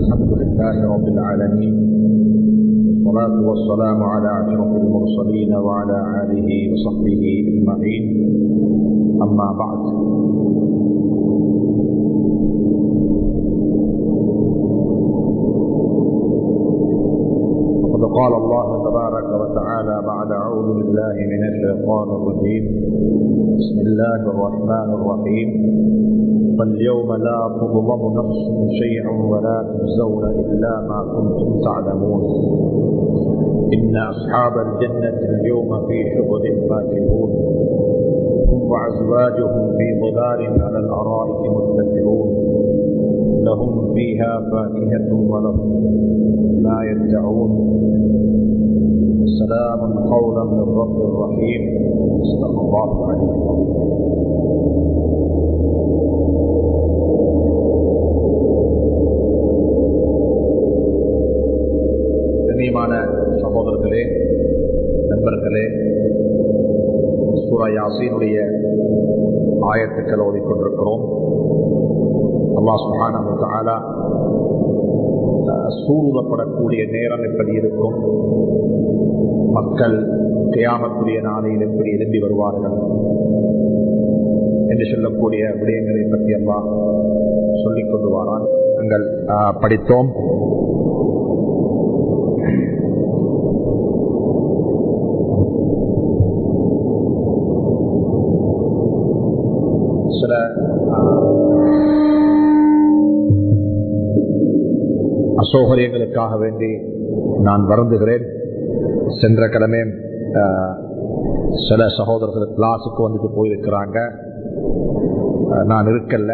الحمد لله رب العالمين والصلاة والسلام على أشرف المرسلين وعلى آله وصحبه أجمعين أما بعد وقد قال الله تبارك وتعالى بعد أعوذ بالله من الشيطان الرجيم بسم الله الرحمن الرحيم فاليوم لا تظلم نفس شيئا ولا تجزون إلا ما كنتم تعلمون إن أصحاب الجنة اليوم في شغل فاكهون هم وأزواجهم في ظلال على الأرائك متكئون لهم فيها فاكهة ولهم ما يدعون سلام قولا من رب رحيم صدق الله عليه وسلم கண்ணியமான சகோதரர்களே நண்பர்களே சூரா யாசீனுடைய ஆயத்துக்கள் ஓடிக்கொண்டிருக்கிறோம் அல்லா சுஹானா சூழப்படக்கூடிய நேரம் எப்படி இருக்கும் மக்கள் தியாமக்கூடிய நாளையில் எப்படி எழும்பி வருவார்கள் என்று சொல்லக்கூடிய விடயங்களை பற்றி எல்லாம் சொல்லிக் கொண்டு வாரான் நாங்கள் படித்தோம் சில அசௌகரியங்களுக்காக வேண்டி நான் வருந்துகிறேன் சென்ற கிழமை சில சகோதரர்கள் கிளாஸுக்கு வந்துட்டு போயிருக்கிறாங்க நான் இருக்கல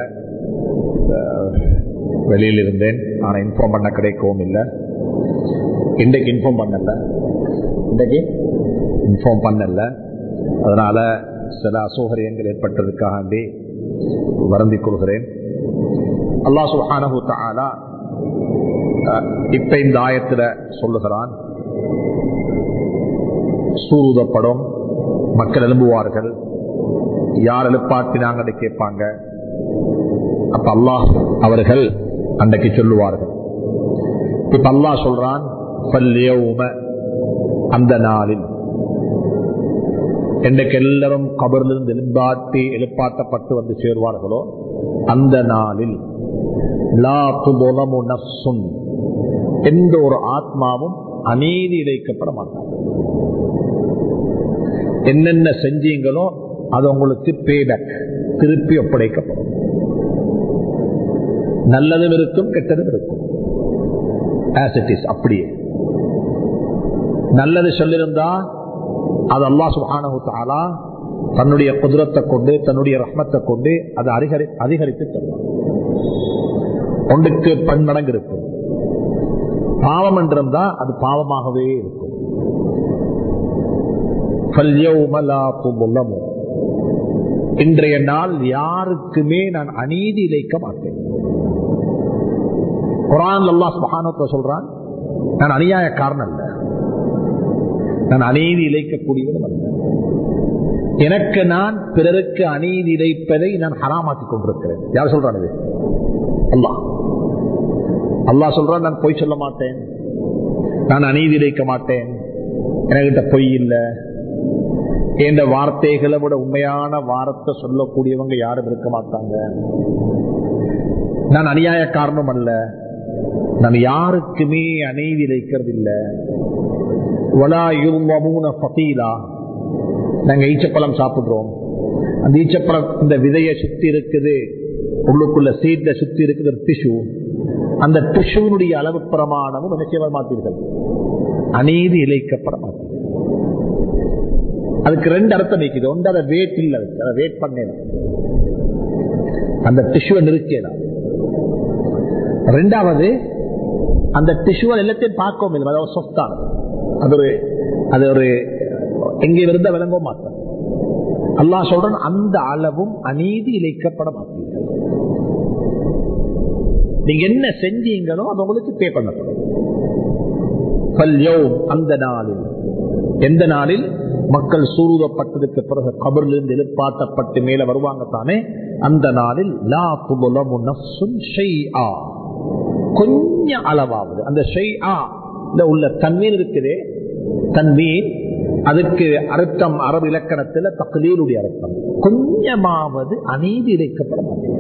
வெளியில் இருந்தேன் ஆனால் இன்ஃபார்ம் பண்ண கிடைக்கவும் இல்லை இன்றைக்கு இன்ஃபார்ம் பண்ணல இன்றைக்கு இன்ஃபார்ம் பண்ணல அதனால சில அசௌகரியங்கள் ஏற்பட்டதுக்காக வருந்திக் கொள்கிறேன் அல்லா சுஹானு தாலா இப்ப இந்த ஆயத்துல சொல்லுகிறான் சூருதப்படும் மக்கள் எழும்புவார்கள் யார் எழுப்பாட்டினாங்க கேட்பாங்க அப்ப அல்லாஹ் அவர்கள் அன்றைக்கு சொல்லுவார்கள் இப்ப அல்லாஹ் சொல்றான் அந்த நாளில் என்றைக்கு எல்லாரும் கபரிலிருந்து எழுப்பாட்டி எழுப்பாட்டப்பட்டு வந்து சேர்வார்களோ அந்த நாளில் எந்த ஒரு ஆத்மாவும் அநீதி இழைக்கப்பட மாட்டாங்க என்னென்ன செஞ்சீங்களோ அது உங்களுக்கு பேபேக் திருப்பி ஒப்படைக்கப்படும் நல்லதும் இருக்கும் கெட்டதும் இருக்கும் அப்படியே நல்லது சொல்லிருந்தா அது அல்லா சுபானு தாலா தன்னுடைய குதிரத்தை கொண்டு தன்னுடைய ரஹ்மத்தை கொண்டு அதை அதிகரி அதிகரித்து தருவார் ஒன்றுக்கு பன்மடங்கு இருக்கும் பாவம் என்றிருந்தா அது பாவமாகவே இருக்கும் இன்றைய நாள் யாருக்குமே நான் அநீதி இழைக்க மாட்டேன் குரான் அல்லா சுபானத்தை சொல்றான் நான் அநியாயக்காரன் அல்ல நான் அநீதி இழைக்கக்கூடியவனும் அல்ல எனக்கு நான் பிறருக்கு அநீதி இழைப்பதை நான் ஹராமாக்கிக் கொண்டிருக்கிறேன் யார் சொல்றான் இது அல்லா அல்லா சொல்றான் நான் பொய் சொல்ல மாட்டேன் நான் அநீதி இழைக்க மாட்டேன் என்கிட்ட பொய் இல்லை என்ற வார்த்தைகளை விட உண்மையான வார்த்தை சொல்லக்கூடியவங்க யாரும் இருக்க மாட்டாங்க நான் அநியாய காரணம் அல்ல நான் யாருக்குமே அநீதி இழைக்கிறது இல்லை நாங்க ஈச்சப்பழம் சாப்பிடுறோம் அந்த ஈச்சப்பழம் இந்த விதைய சுத்தி இருக்குது உள்ளுக்குள்ள சீட்ல சுத்தி இருக்குது டிஷ்யூ அந்த டிஷ்யூனுடைய அளவு பிரமாணமும் என்ன செய்ய மாட்டீர்கள் அநீதி இழைக்கப்பட மாட்டீர்கள் அதுக்கு ரெண்டு அர்த்தம் வைக்குது ஒன்று அதை வெயிட் இல்லை அதை வெயிட் பண்ணலாம் அந்த டிஷ்யூவை நிறுத்தியலாம் ரெண்டாவது அந்த டிஷ்யூவை எல்லாத்தையும் பார்க்கவும் இல்லை அதாவது சொத்தானது அது ஒரு அது ஒரு எங்கே இருந்தா விளங்க மாட்டோம் அல்லா சொல்றன் அந்த அளவும் அநீதி இழைக்கப்பட மாட்டீர்கள் நீங்க என்ன செஞ்சீங்களோ அது உங்களுக்கு பே பண்ணப்படும் அந்த நாளில் எந்த நாளில் மக்கள் சூருதப்பட்டதுக்கு பிறகு கபரிலிருந்து எழுப்பாட்டப்பட்டு மேல வருவாங்க தானே அந்த நாளில் லா துபுலமு நஃப்சுன் ஷைஆ கொஞ்சம் அளவாவது அந்த ஷெய்ஆ உள்ள தன்மீன் இருக்குதே தன்மீன் அதுக்கு அர்த்தம் அரபு இலக்கணத்துல தக்லீருடைய அர்த்தம் கொஞ்சமாவது அநீதி இழைக்கப்பட மாட்டேன்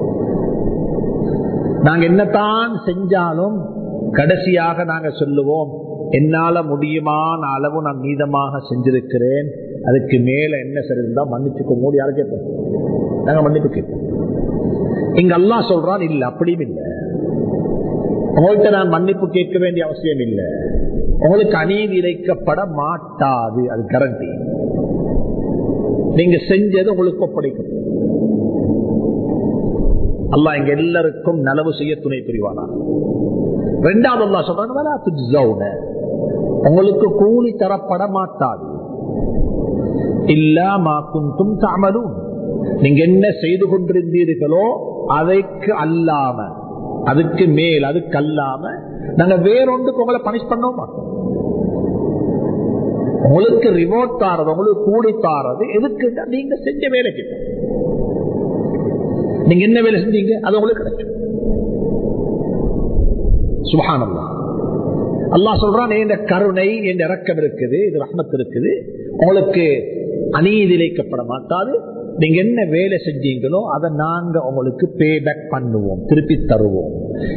நாங்க என்னத்தான் செஞ்சாலும் கடைசியாக நாங்க சொல்லுவோம் என்னால முடியுமான அளவு நான் நீதமாக செஞ்சிருக்கிறேன் அதுக்கு மேல என்ன சரி இருந்தா மன்னிச்சுக்க மூடி யாரு கேட்போம் நாங்க மன்னிப்பு கேட்போம் இங்க அல்லா சொல்றான் இல்ல அப்படியும் இல்லை உங்கள்கிட்ட நான் மன்னிப்பு கேட்க வேண்டிய அவசியம் இல்லை உங்களுக்கு அநீதி இழைக்கப்பட மாட்டாது அது கரண்டி நீங்க செஞ்சது உங்களுக்கு ஒப்படைக்கப்படும் அல்லா எங்க எல்லாருக்கும் நலவு செய்ய துணை புரிவானா ரெண்டாவது அல்லா சொல்றாங்க உங்களுக்கு கூலி தரப்பட மாட்டாது இல்லாமாக்கும் தாமலும் நீங்க என்ன செய்து கொண்டிருந்தீர்களோ அதைக்கு அல்லாம அதுக்கு மேல் அதுக்கு அல்லாம நாங்க வேறொன்றுக்கு உங்களை பனிஷ் பண்ண மாட்டோம் உங்களுக்கு ரிமோட் தாரது உங்களுக்கு கூலி தாரது எதுக்கு நீங்க செஞ்ச வேலைக்கு நீங்க என்ன வேலை செஞ்சீங்க அது உங்களுக்கு கிடைக்கும் சுபானல்லா அல்லா சொல்றான் இந்த கருணை என் இறக்கம் இருக்குது இது ரஹ்மத் இருக்குது உங்களுக்கு அநீதி இழைக்கப்பட மாட்டாது நீங்க என்ன வேலை செஞ்சீங்களோ அதை நாங்க உங்களுக்கு பே பேக் பண்ணுவோம் திருப்பி தருவோம்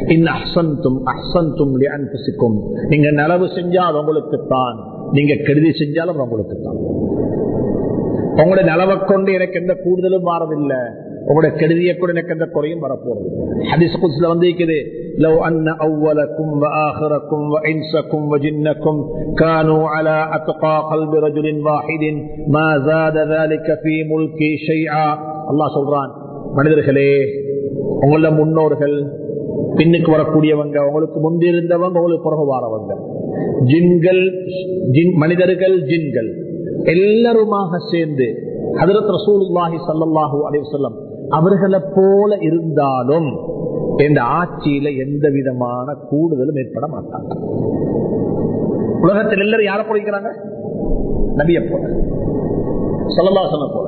நீங்க நலவு செஞ்சா அது உங்களுக்கு தான் நீங்க கெடுதி செஞ்சாலும் உங்களுக்கு தான் உங்களுடைய நலவை கொண்டு எனக்கு எந்த கூடுதலும் மாறதில்லை உங்களுடைய கெடுதியை கூட எனக்கு எந்த குறையும் வரப்போறது ஹதீஸ் குஸ்ல வந்து இருக்குது لو أن أولكم وآخركم وإنسكم وجنكم كانوا على أتقى قلب رجل واحد ما زاد ذلك في ملكي شيئا الله சொல்றான் மனிதர்களே உங்கள முன்னோர்கள் பின்னுக்கு வரக்கூடியவங்க உங்களுக்கு முந்திருந்தவங்க உங்களுக்கு பிறகு வாரவங்க ஜின்கள் மனிதர்கள் ஜின்கள் எல்லாருமாக சேர்ந்து ஹதரத் ரசூலுல்லாஹி சல்லாஹூ அலைவசல்லம் அவர்களை போல இருந்தாலும் இந்த ஆட்சியில எந்த விதமான கூடுதலும் ஏற்பட மாட்டாங்க உலகத்தில் எல்லாரும் யாரை போடுகிறாங்க நபிய போல சல்லல்லாசன போல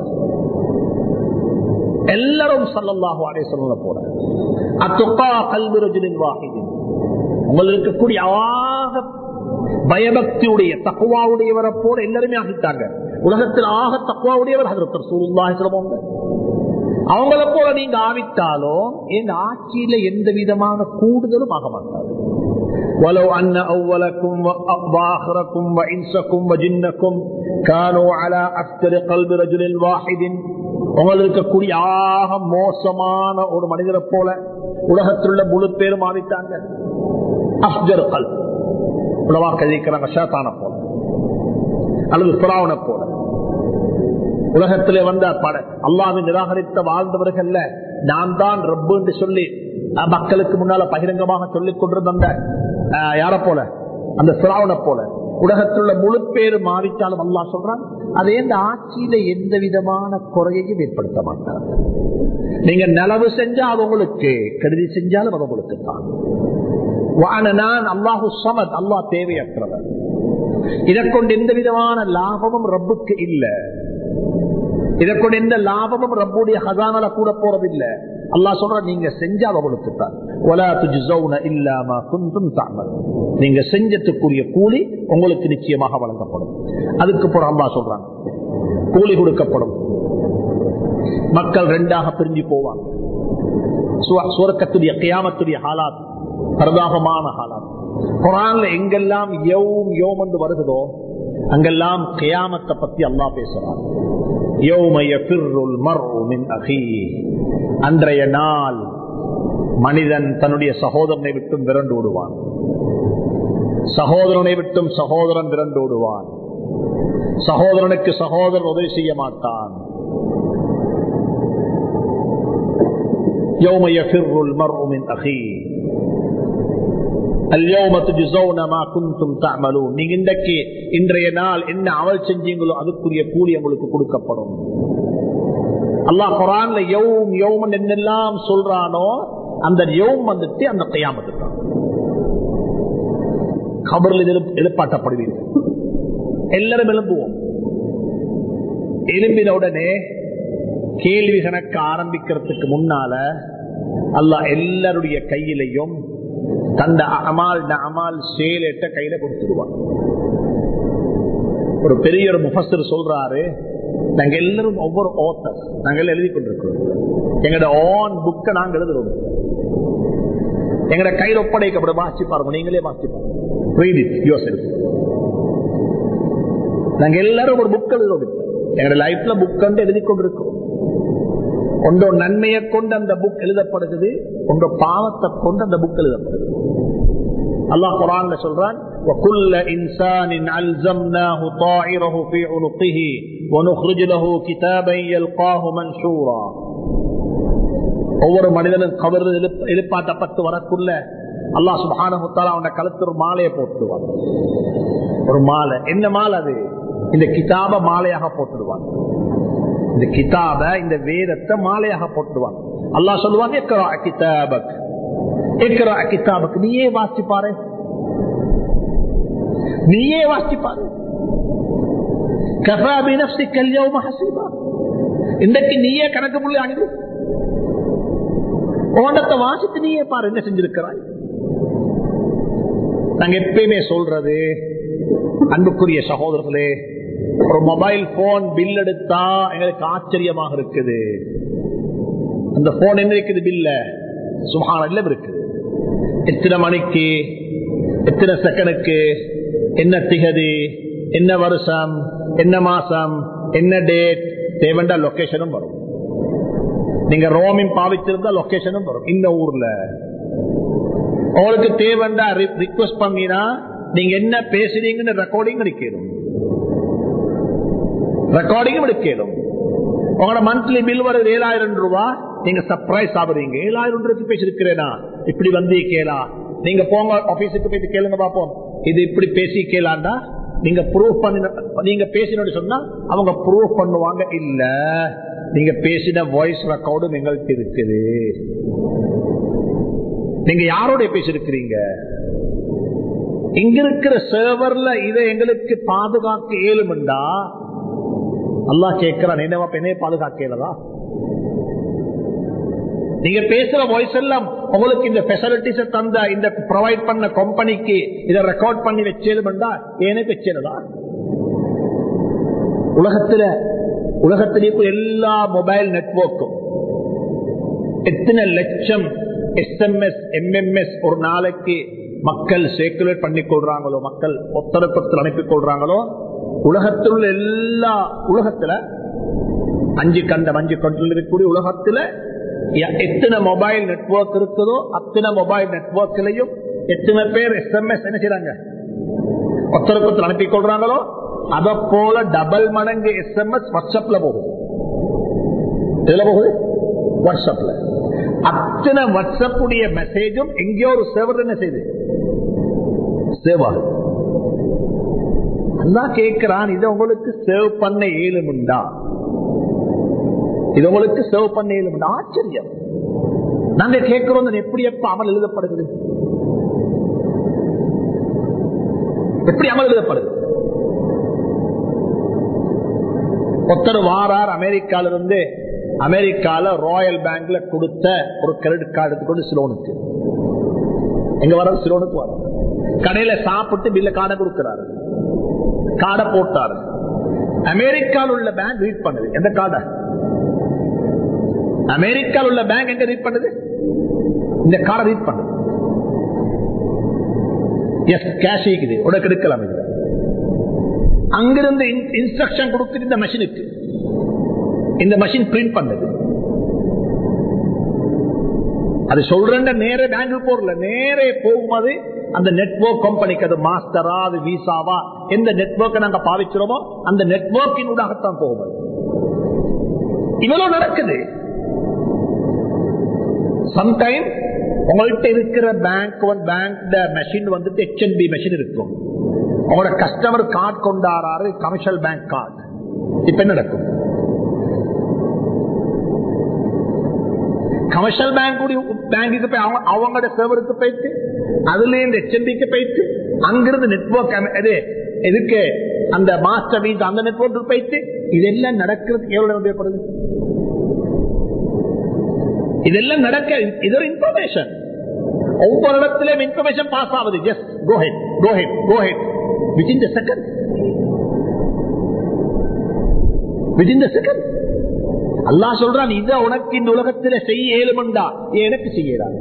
எல்லாரும் சல்லல்லாஹு அலே சொல்ல போல அத்துக்கா கல்விரஜனின் வாகிதின் உங்களுக்கு இருக்கக்கூடிய ஆக பயபக்தியுடைய தக்குவாவுடையவரை போல எல்லாருமே ஆகிட்டாங்க உலகத்தில் ஆக தக்குவாவுடையவர் ஹதரத்தர் சூழ்நாய் சொல்லுவாங்க அவங்கள போல நீங்க ஆவிட்டாலும் இந்த ஆட்சியில எந்த விதமான கூடுதலும் ஆக மாட்டாது ولو أن أولكم وآخركم وإنسكم وجنكم كانوا على أفتر قلب رجل واحد உங்களுக்கு இருக்கக்கூடிய ஆக மோசமான ஒரு மனிதரை போல உலகத்தில் உள்ள முழு பேரும் ஆவிட்டாங்க அப்ஜர் கல் உலவா கழிக்கிறாங்க ஷேத்தான போல அல்லது புறாவனை போல உலகத்திலே வந்த பட அல்லாவை நிராகரித்த வாழ்ந்தவர்கள்ல நான் தான் ரப்பு என்று சொல்லி மக்களுக்கு முன்னால பகிரங்கமாக சொல்லிக் கொண்டிருந்த யார போல அந்த சிராவனை போல உலகத்துள்ள முழு பேரு மாறிட்டாலும் அல்லா சொல்றான் அதே இந்த ஆட்சியில எந்த விதமான குறையையும் ஏற்படுத்த மாட்டார் நீங்க நலவு செஞ்சா அது உங்களுக்கு கருதி செஞ்சாலும் அது உங்களுக்கு தான் நான் அல்லாஹு சமத் அல்லா தேவையற்றவர் இதை கொண்டு எந்த விதமான லாபமும் ரப்புக்கு இல்ல இதை கொண்டு எந்த லாபமும் ரப்புடைய ஹசானால கூட போறதில்லை அல்லா சொல்ற நீங்க செஞ்சா அவங்களுக்கு தான் நீங்க செஞ்சத்துக்குரிய கூலி உங்களுக்கு நிச்சயமாக வழங்கப்படும் அதுக்கு பிறகு அல்லா சொல்றாங்க கூலி கொடுக்கப்படும் மக்கள் ரெண்டாக பிரிஞ்சு போவாங்க சுரக்கத்துடைய கியாமத்துடைய ஹாலாத் பிரதாபமான ஹாலாத் குரான்ல எங்கெல்லாம் யோம் யோம் என்று வருகிறதோ அங்கெல்லாம் கியாமத்தை பத்தி அல்லா பேசுறான் அன்றைய நாள் மனிதன் தன்னுடைய சகோதரனை விட்டும் விரண்டு விடுவான் சகோதரனை விட்டும் சகோதரன் விரண்டு விடுவான் சகோதரனுக்கு சகோதரன் உதவி செய்ய மாட்டான் يوم يفر المرء من أخيه நீங்க இன்றைக்கு இன்றைய நாள் என்ன அமல் செஞ்சீங்களோ அதுக்குரிய கூலி உங்களுக்கு கொடுக்கப்படும் அல்லாஹ் குரான்ல யௌம் யௌமன் என்னெல்லாம் சொல்றானோ அந்த யௌம் வந்துட்டு அந்த கையாமத்து தான் கபரில் எழுப்பாட்டப்படுவீர்கள் எல்லாரும் எழும்புவோம் எழும்பின உடனே கேள்வி கணக்கு ஆரம்பிக்கிறதுக்கு முன்னால அல்லாஹ் எல்லாருடைய கையிலையும் தந்த அமால் அமால் சேலேட்ட கையில கொடுத்துடுவான் ஒரு பெரிய ஒரு முஃபஸ்தர் சொல்றாரு நாங்க எல்லாரும் ஒவ்வொரு ஓத்தர் நாங்க எல்லாம் எழுதி கொண்டிருக்கிறோம் எங்களோட ஓன் புக்கை நாங்க எழுதுறோம் எங்களோட கையில் ஒப்படைக்கப்படும் வாசி பாருங்க நீங்களே வாசி பாருங்க Read it yourself. நாங்க எல்லாரும் ஒரு புக் எழுதுறோம் இப்ப. எங்களோட லைஃப்ல புக் வந்து எழுதி கொண்டிருக்கிறோம் உங்க நன்மையை கொண்டு அந்த புக் எழுதப்படுகிறது உங்க பாவத்தை கொண்டு அந்த புக் எழுதப்படுது அல்லாஹ் குரான்ல சொல்றான் وكل انسان الزمناه طائره في عنقه ونخرج له كتابا يلقاه منشورا ஒவ்வொரு மனிதனும் கவர் எழுப்பாட்டப்பட்டு வரக்குள்ள அல்லாஹ் சுபானமுத்தால அவன கழுத்து ஒரு மாலையை போட்டுடுவான் ஒரு மாலை என்ன மாலை அது இந்த கிதாப மாலையாக போட்டுடுவான் இந்த கிதாப இந்த வேதத்தை மாலையாக போட்டுடுவான் அல்லாஹ் சொல்லுவான் எக்கரா கிதாபக் எக்கரா கிதாபக் நீயே வாசி பாரு நீயே வாசி பாரு கஃபா பினப்சிக்க அல்யௌம ஹஸீபா இன்றைக்கு நீயே கணக்கு புள்ளி அணுகு ஓண்டத்தை வாசித்து நீயே பாரு என்ன செஞ்சிருக்கிறாய் நாங்க எப்பயுமே சொல்றது அன்புக்குரிய சகோதரர்களே ஒரு மொபைல் போன் பில் எடுத்தா எங்களுக்கு ஆச்சரியமாக இருக்குது அந்த போன் என்ன இருக்குது பில்ல சுகான இருக்குது எத்தனை மணிக்கு எத்தனை செகண்டுக்கு என்ன திகதி என்ன வருஷம் என்ன மாசம் என்ன டேட் தேவண்டா லொகேஷனும் வரும் நீங்க ரோமின் பாவிச்சிருந்தா லொகேஷனும் வரும் இந்த ஊர்ல உங்களுக்கு தேவண்டா ரிக்வஸ்ட் பண்ணினா நீங்க என்ன பேசுறீங்கன்னு ரெக்கார்டிங் எடுக்கணும் ரெக்கார்டிங்கும் எடுக்கணும் உங்களோட மந்த்லி பில் வருது ஏழாயிரம் ரூபாய் நீங்க சர்ப்ரைஸ் ஆகுறீங்க ஏழாயிரம் ரூபாய்க்கு பேசிருக்கிறேனா இப்படி வந்து கேளா நீங்க போங்க ஆபீஸுக்கு போயிட்டு கேளுங்க பாப்போம் இது இப்படி பேசி கேளாண்டா நீங்க ப்ரூவ் பண்ண நீங்க பேசினு சொன்னா அவங்க ப்ரூவ் பண்ணுவாங்க இல்ல நீங்க பேசின வாய்ஸ் ரெக்கார்டும் எங்கள்கிட்ட இருக்குது நீங்க யாரோட பேசிருக்கிறீங்க இங்க இருக்கிற சர்வர்ல இதை எங்களுக்கு பாதுகாக்க இயலுமெண்டா அல்லா கேட்கிறான் என்னவா பெண்ணே பாதுகாக்கலதா நீங்க பேசுற வாய்ஸ் எல்லாம் உங்களுக்கு இந்த பெசிலிட்டிஸ் தந்த இந்த ப்ரொவைட் பண்ண கம்பெனிக்கு இதை ரெக்கார்ட் பண்ணி வச்சேலுமெண்டா ஏனே வச்சேனதா உலகத்துல உலகத்திலே எல்லா மொபைல் நெட்வொர்க்கும் எத்தனை லட்சம் எஸ்எம்எஸ் எம்எம்எஸ் ஒரு நாளைக்கு மக்கள் சேக்குலேட் பண்ணி கொள்றாங்களோ மக்கள் ஒத்தரப்பத்தில் அனுப்பிக் கொள்றாங்களோ உலகத்தில் உள்ள எல்லா உலகத்துல அஞ்சு கண்டம் அஞ்சு கண்டில் இருக்கக்கூடிய உலகத்துல எத்தனை மொபைல் நெட்வொர்க் இருக்குதோ அத்தனை மொபைல் நெட்வொர்க்லையும் எத்தனை பேர் எஸ்எம்எஸ் என்ன செய்யறாங்க ஒத்தரப்பத்தில் அனுப்பிக் கொள்றாங்களோ அத போல டபுள் மடங்கு எஸ்எம்எஸ் வாட்ஸ்அப்ல போகுது எதுல போகுது வாட்ஸ்அப்ல அத்தனை வாட்ஸ்அப் உடைய மெசேஜும் எங்கேயோ ஒரு சேவர் என்ன செய்யுது சேவ் ஆகுது அல்லா கேட்கிறான் இது உங்களுக்கு சேவ் பண்ண இயலுமுண்டா இது உங்களுக்கு சேவ் பண்ண இயலுமுண்டா ஆச்சரியம் நாங்க கேட்கிறோம் எப்படி எப்ப அமல் எழுதப்படுகிறது எப்படி அமல் எழுதப்படுது ஒருத்தர் வாரார் அமெரிக்கால இருந்து அமெரிக்கால ராயல் பேங்க்ல கொடுத்த ஒரு கிரெடிட் கார்டு எடுத்துக்கொண்டு சிலோனுக்கு எங்க வர சிலோனுக்கு வர கடையில சாப்பிட்டு பில்ல கார்டை கொடுக்கிறாரு கார்டை போட்டாரு அமெரிக்கால உள்ள பேங்க் ரீட் பண்ணுது எந்த கார்டை அமெரிக்கால உள்ள பேங்க் எங்க ரீட் பண்ணுது இந்த கார்டை ரீட் பண்ணுது எஸ் கேஷ் இருக்குது உடக்கு எடுக்கலாம் இதுல அங்கிருந்து இன்ஸ்ட்ரக்ஷன் கொடுக்குது இந்த மெஷினுக்கு இந்த மெஷின் பிரிண்ட் பண்ணது அது சொல்ற நேர பேங்க் போறல நேரே போகும்போது அந்த நெட்வொர்க் கம்பெனிக்கு அது மாஸ்டரா அது விசாவா எந்த நெட்வொர்க்கை நாங்க பாவிக்கிறோமோ அந்த நெட்வொர்க்கின் ஊடாகத்தான் போகும் இவ்வளவு நடக்குது சம்டைம் உங்கள்கிட்ட இருக்கிற பேங்க் பேங்க் மெஷின் வந்துட்டு ஹெச்என்பி மெஷின் இருக்கும் உங்களோட கஸ்டமர் கார்டு கொண்டாடுறாரு கமர்ஷியல் பேங்க் கார்டு இப்ப என்ன நடக்கும் கமர்ஷியல் பேங்க் பேங்குக்கு போய் அவங்க அவங்களோட சர்வருக்கு போயிட்டு அதுல இருந்து ஹெச்எம்பிக்கு போயிட்டு அங்கிருந்து நெட்வொர்க் எதுக்கு அந்த மாஸ்டர் மீட் அந்த நெட்வொர்க் போயிட்டு இதெல்லாம் நடக்கிறது எவ்வளவு தேவைப்படுது இதெல்லாம் நடக்க இது ஒரு இன்ஃபர்மேஷன் ஒவ்வொரு இடத்திலும் இன்ஃபர்மேஷன் பாஸ் ஆகுது just go ahead go ahead go ahead within the second within the second அல்லா சொல்றான் இத உனக்கு இந்த உலகத்துல செய்ய ஏழுமண்டா எனக்கு செய்யறாங்க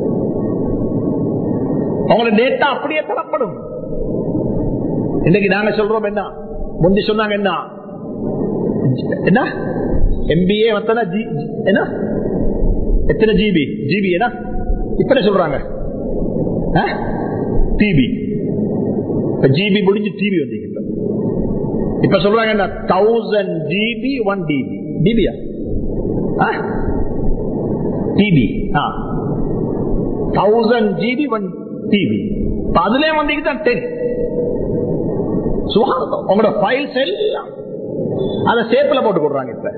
அவங்களோட டேட்டா அப்படியே தரப்படும் இன்னைக்கு நாங்க சொல்றோம் என்ன முந்தி சொன்னாங்க என்ன என்ன எம்பிஏ எத்தனை என்ன எத்தனை ஜிபி ஜிபி என்ன இப்ப சொல்றாங்க டிபி ஜிபி முடிஞ்சு டிவி வந்தீங்க இப்ப இப்ப சொல்றாங்க என்ன தௌசண்ட் ஜிபி ஒன் டிபி டிபியா TB thousand GB one TB அதுலயே வந்தீங்க தான் டென் சுகாதாரம் உங்களோட ஃபைல்ஸ் எல்லாம் அதை சேப்பில் போட்டு கொடுறாங்க இப்ப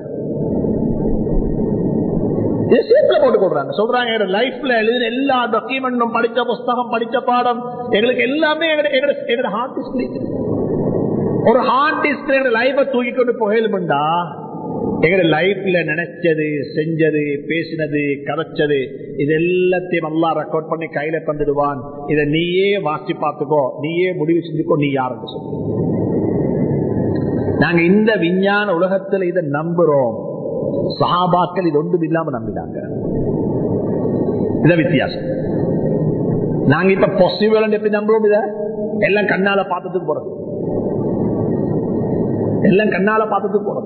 சேப்பில் போட்டு கொடுறாங்க சொல்றாங்க லைஃப்ல எழுதின எல்லா டாக்குமெண்டும் படிச்ச புஸ்தகம் படிச்ச பாடம் எங்களுக்கு எல்லாமே எங்களோட ஹார்ட் டிஸ்க் ஒரு ஹார்ட் டிஸ்க் எங்க லைஃப தூக்கி கொண்டு போகலும்டா எங்க லைஃப்ல நினைச்சது செஞ்சது பேசினது கதைச்சது இது எல்லாத்தையும் நல்லா ரெக்கார்ட் பண்ணி கையில தந்துடுவான் இதை நீயே வாசி பார்த்துக்கோ நீயே முடிவு செஞ்சுக்கோ நீ யாருக்கு சொல்லு நாங்க இந்த விஞ்ஞான உலகத்துல இதை நம்புறோம் சஹாபாக்கள் இது ஒன்றும் இல்லாம நம்பினாங்க இத வித்தியாசம் நாங்க இப்ப பாசிபிள் எப்படி நம்புறோம் இத எல்லாம் கண்ணால பார்த்ததுக்கு போறது எல்லாம் கண்ணால பார்த்ததுக்கு போறது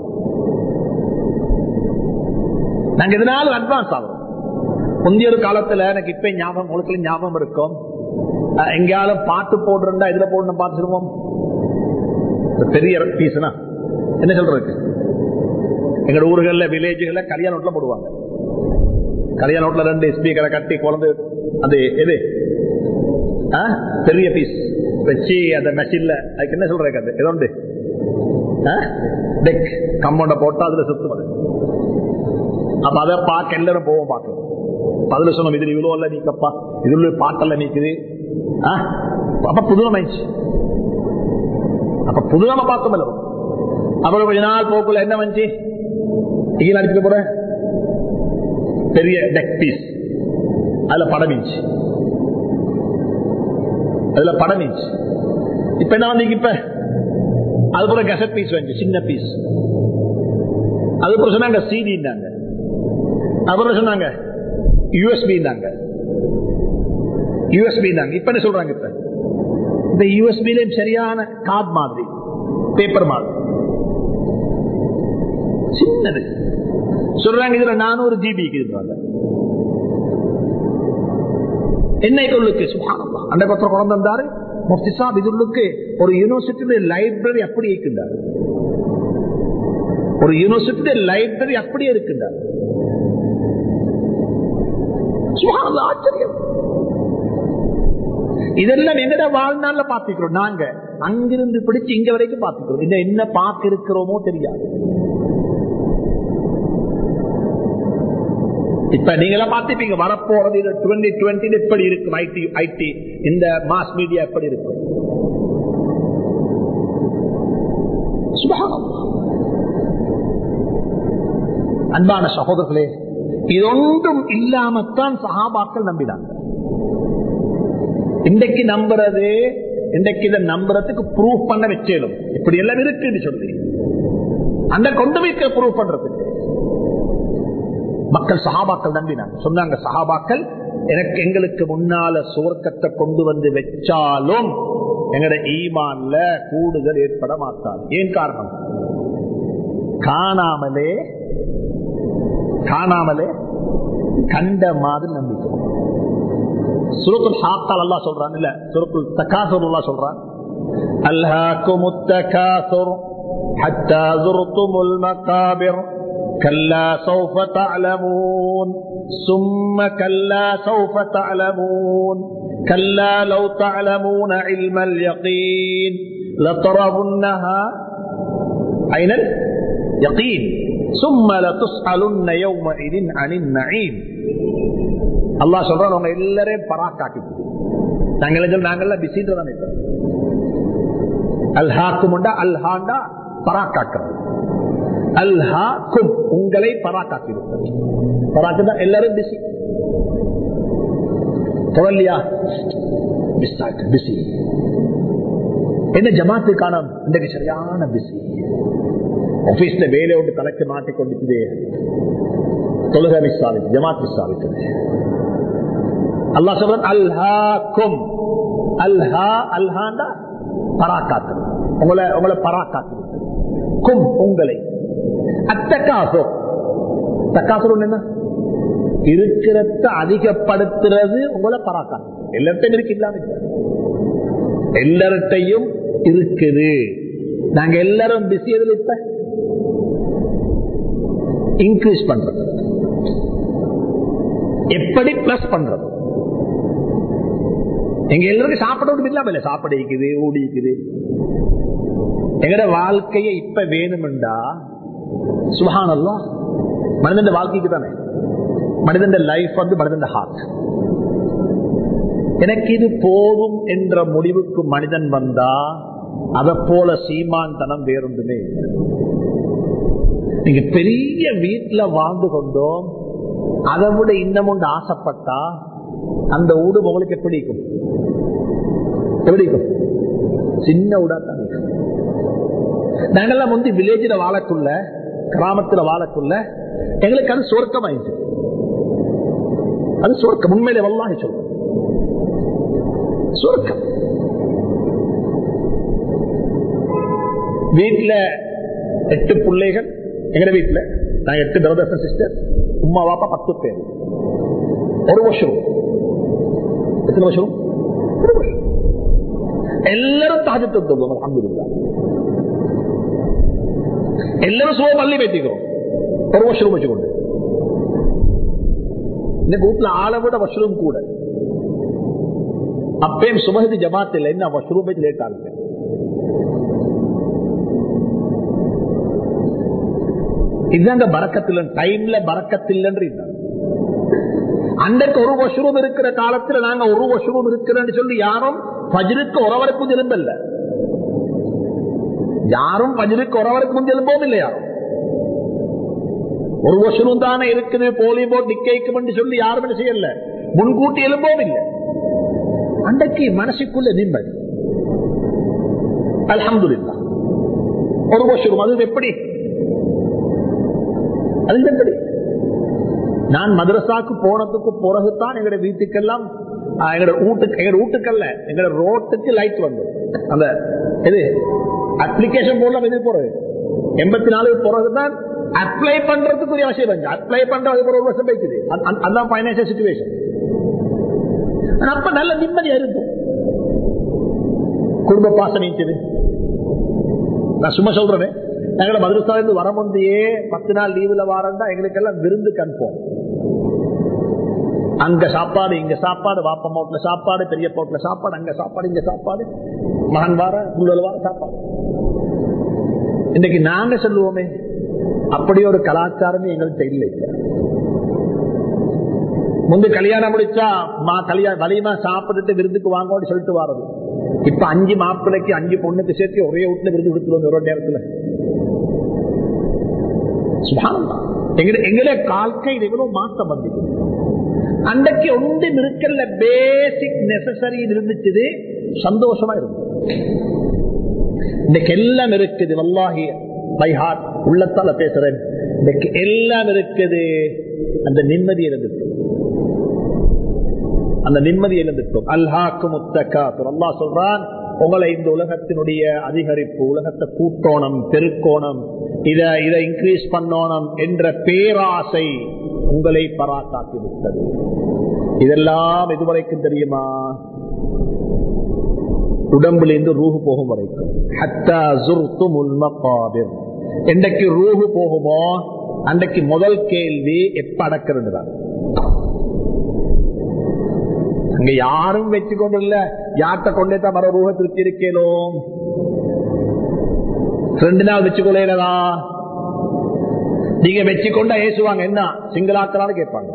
நாங்க இதனால அட்வான்ஸ் ஆகும் முந்தைய ஒரு காலத்துல எனக்கு இப்ப ஞாபகம் உங்களுக்கு ஞாபகம் இருக்கும் எங்கேயாலும் பாட்டு போடுறா இதுல போடணும் பார்த்துருவோம் பெரிய பீஸ்னா என்ன சொல்றதுக்கு எங்க ஊர்கள்ல வில்லேஜ்கள்ல கல்யாண நோட்ல போடுவாங்க கல்யாண நோட்ல ரெண்டு ஸ்பீக்கரை கட்டி குழந்தை அது எது பெரிய பீஸ் வச்சு அந்த மெஷின்ல அதுக்கு என்ன சொல்றேன் அது ஏதோ உண்டு டெக் கம்பவுண்ட போட்டா அதுல சுத்துவது அப்ப அதை பார்க்க எல்லாரும் போவோம் பார்க்க அதுல சொன்னோம் இதுல இவ்வளவு இல்ல நீக்கப்பா இதுல பாட்டல்ல நீக்குது அப்ப புதுமைச்சு அப்ப புதுமை பார்த்தோம் அப்புறம் கொஞ்ச நாள் போக்குள்ள என்ன வந்துச்சு இங்கே அடிச்சுட்டு போற பெரிய டெக் பீஸ் அதுல படம் இன்ச்சு அதுல படம் இன்ச்சு இப்ப என்ன வந்தீங்க இப்ப அது போல கசட் பீஸ் வந்து சின்ன பீஸ் அது சொன்னாங்க சிடின்னாங்க அப்புறம் சொன்னாங்க யூஎஸ்பின்னாங்க யூஎஸ்பின்னாங்க இப்ப என்ன சொல்றாங்க இப்ப இந்த யூஎஸ்பிலையும் சரியான கார்டு மாதிரி பேப்பர் மாதிரி சின்னது சொல்றாங்க இதுல நானூறு ஜிபி இருக்கிறாங்க என்ன இதுள்ளுக்கு சுகானந்தா அந்த பத்திரம் குழந்தை இருந்தாரு முஃப்தி சாப் இதுள்ளுக்கு ஒரு யூனிவர்சிட்டி லைப்ரரி அப்படி இருக்கின்றார் ஒரு யூனிவர்சிட்டி லைப்ரரி அப்படியே இருக்கின்றார் சுகானந்த ஆச்சரியம் இதெல்லாம் எங்கட வாழ்நாள்ல பாத்துக்கிறோம் நாங்க அங்கிருந்து பிடிச்சு இங்க வரைக்கும் பாத்துக்கிறோம் இதை என்ன பார்க்க இருக்கிறோமோ தெரியாது இப்ப நீங்களா பார்த்துப்பீங்க வரப்போறது இது டுவெண்ட்டி டுவெண்ட்டி எப்படி இருக்கும் ஐடி ஐடி இந்த மாஸ் மீடியா எப்படி இருக்கும் அன்பான சகோதரர்களே இதொன்றும் இல்லாமத்தான் சகாபாக்கள் நம்பினாங்க இன்றைக்கு நம்புறது இன்றைக்கு இதை நம்புறதுக்கு ப்ரூவ் பண்ண வச்சேலும் இப்படி எல்லாம் இருக்குன்னு சொல்லி அந்த கொண்டு வைக்க ப்ரூவ் பண்றதுக்கு மக்கள் சகாபாக்கள் நம்பினாங்க சொன்னாங்க சகாபாக்கள் எனக்கு எங்களுக்கு முன்னால சுவர்க்கத்தை கொண்டு வந்து வச்சாலும் எங்கட ஈமான்ல கூடுதல் ஏற்பட மாட்டாது ஏன் காரணம் காணாமலே காணாமலே கண்ட மாதிரி நம்பிக்கை சுரத்துல் ஹாக்கால் அல்லா சொல்றான் இல்ல சுரத்துல் தக்காசுர் அல்லா சொல்றான் அல்ஹாக்கும் التكاثر حتى زرتم المقابر كلا سوف تعلمون ثم كلا سوف تعلمون كلا لو تعلمون علم اليقين لترونها عين اليقين ثم لتسألن يومئذ عن النعيم அல்லா சொல்றான் அவங்க எல்லாரையும் பராக்காக்கி நாங்கள் நாங்கள்லாம் பிசின்றதான் இப்ப அல்ஹாக்குமுண்டா அல்ஹாண்டா பராக்காக்கிறது அல்ஹாக்கும் உங்களை பராக்காக்கி விட்டது பராக்கு தான் எல்லாரும் பிசி தொடர்லையா பிஸி என்ன ஜமாத்து காணம் இன்றைக்கு சரியான பிஸி ஆபீஸ்ல வேலை ஒன்று தலைக்கு மாட்டிக்கொண்டிருக்குது தொழுகை மிஸ் ஆகுது ஜமாத் மிஸ் ஆகுது அல்லா சொல்ற அல்ஹாக்கும் அல்ஹா அல்ஹாண்டா பராக்காத்து உங்களை உங்களை பராக்காத்து கும் உங்களை அத்தக்காசோ தக்காசு என்ன இருக்கிறத அதிகப்படுத்துறது உங்களை பராக்காத்து எல்லாத்தையும் இருக்கு இல்லாம எல்லார்ட்டையும் இருக்குது நாங்க எல்லாரும் பிஸி எதுல இப்ப இன்க்ரீஸ் பண்றது எப்படி பிளஸ் பண்றது எங்க எல்லாருக்கும் சாப்பிட இல்லாம இல்ல சாப்பாடு இருக்குது ஊடி இருக்குது எங்கட வாழ்க்கையை இப்ப வேணுமெண்டா சுகானல்லா மனிதன் வாழ்க்கைக்கு தானே மனிதன் லைஃப் வந்து மனிதன் ஹார்ட் எனக்கு இது போதும் என்ற முடிவுக்கு மனிதன் வந்தா அத போல சீமான் தனம் வேறொன்றுமே நீங்க பெரிய வீட்டுல வாழ்ந்து கொண்டோம் அதை விட இன்னும் ஒன்று ஆசைப்பட்டா அந்த ஊடு உங்களுக்கு எப்படி இருக்கும் எப்படி இருக்கும் சின்ன ஊடா தான் நாங்கெல்லாம் வந்து வில்லேஜில் வாழக்குள்ள கிராமத்துல வாழக்குள்ள எங்களுக்கு அது சொர்க்கமாயிடுச்சு அது சொர்க்கம் உண்மையில வல்லாக சொல்றோம் சொர்க்கம் வீட்டுல எட்டு பிள்ளைகள் எங்க வீட்டுல நான் எட்டு பிரதர்ஸ் சிஸ்டர் உமா பாப்பா பத்து பேர் ஒரு வருஷம் எத்தனை வருஷம் ஒரு வருஷம் எல்லாரும் தாஜத்தை சொல்லுவோம் அஹமதுல்லா எல்லாரும் சுவ பள்ளி பேத்திக்கிறோம் ஒரு வருஷம் வச்சுக்கொண்டு இந்த வீட்டுல ஆளை விட வஷ்ரூம் கூட அப்பயும் சுமகதி ஜமாத் இல்லை என்ன வஷ்ரூம் வச்சு லேட் ஆகுது இதுதாங்க பறக்கத்தில் டைம்ல பறக்கத்தில்லைன்னு அன்றைக்கு ஒரு வஷ்ரூம் இருக்கிற காலத்துல நாங்க ஒரு வஷ்ரூம் இருக்கிறேன்னு சொல்லி யாரும் பஜருக்கு உறவருக்கும் திரும்பல யாரும் பஜருக்கு உறவருக்கும் திரும்பவும் இல்லை யாரும் ஒரு வருஷம் தானே இருக்குது போலி போட் நிக்கைக்கும் சொல்லி யாரும் என்ன செய்யல முன்கூட்டி எழுப்பவும் இல்லை அன்றைக்கு மனசுக்குள்ள நிம்மதி அலமதுல்லா ஒரு வருஷம் அது எப்படி அது எப்படி நான் மதரசாக்கு போனதுக்கு பிறகுதான் எங்களுடைய வீட்டுக்கெல்லாம் எங்களோட வீட்டுக்கு எங்களோட வீட்டுக்கல்ல எங்களோட ரோட்டுக்கு லைட் வந்தது அந்த இது அப்ளிகேஷன் போடலாம் எது போறது எண்பத்தி நாலு பிறகுதான் அப்ளை பண்றதுக்குரிய அவசியம் வந்து அப்ளை பண்றது ஒரு வருஷம் போயிடுது அதுதான் பைனான்சியல் சுச்சுவேஷன் அப்ப நல்ல நிம்மதியா இருக்கும் குடும்ப பாசம் நீச்சது நான் சும்மா சொல்றேன் எங்களை மதுரஸ்தா இருந்து வர முந்தையே பத்து நாள் லீவுல வாரண்டா எங்களுக்கு எல்லாம் விருந்து கன்ஃபார்ம் அங்க சாப்பாடு இங்க சாப்பாடு வாப்ப மோட்ல சாப்பாடு பெரிய போட்ல சாப்பாடு அங்க சாப்பாடு இங்க சாப்பாடு மகன் வார புள்ளல் வார சாப்பாடு இன்னைக்கு நாங்க சொல்லுவோமே அப்படி ஒரு கலாச்சாரமே எங்கள்கிட்ட இல்லை முந்தைய கல்யாணம் முடிச்சா மா கல்யாணம் வலியமா சாப்பிட்டுட்டு விருந்துக்கு வாங்கன்னு சொல்லிட்டு வாரது இப்ப அஞ்சு மாப்பிள்ளைக்கு அஞ்சு பொண்ணுக்கு சேர்த்து ஒரே வீட்டுல விருது கொடுத்துருவோம் ஒரு நேரத்துல எங்களை வாழ்க்கையில் எவ்வளவு மாற்றம் வந்தது அன்றைக்கு ஒன்றும் இருக்கல பேசிக் நெசசரி இருந்துச்சு சந்தோஷமா இருக்கும் இன்னைக்கு எல்லாம் இருக்குது வல்லாகி பை ஹார்ட் உள்ளத்தால பேசுறேன் இன்னைக்கு எல்லாம் இருக்குது அந்த நிம்மதி இருந்துட்டு அந்த நிம்மதி இருந்துட்டோம் அல்ஹாக்கு முத்தக்காத்து அல்லா சொல்றான் உங்களை இந்த உலகத்தினுடைய அதிகரிப்பு உலகத்தை கூட்டோணம் பெருக்கோணம் இத இதை இன்க்ரீஸ் பண்ணோணம் என்ற பேராசை உங்களை பராக்காக்கி விட்டது இதெல்லாம் எதுவரைக்கும் தெரியுமா உடம்பிலிருந்து ரூஹு போகும் வரைக்கும் என்றைக்கு ரூஹு போகுமோ அன்றைக்கு முதல் கேள்வி எப்ப அடக்கிறது அங்க யாரும் வச்சு கொண்டு இல்ல யார்கிட்ட கொண்டே தான் மர ரூஹ திருப்தி இருக்கேனும் ரெண்டு நாள் வச்சு கொள்ளையிலதா நீங்க வச்சு கொண்டா ஏசுவாங்க என்ன சிங்களாக்கலான்னு கேட்பாங்க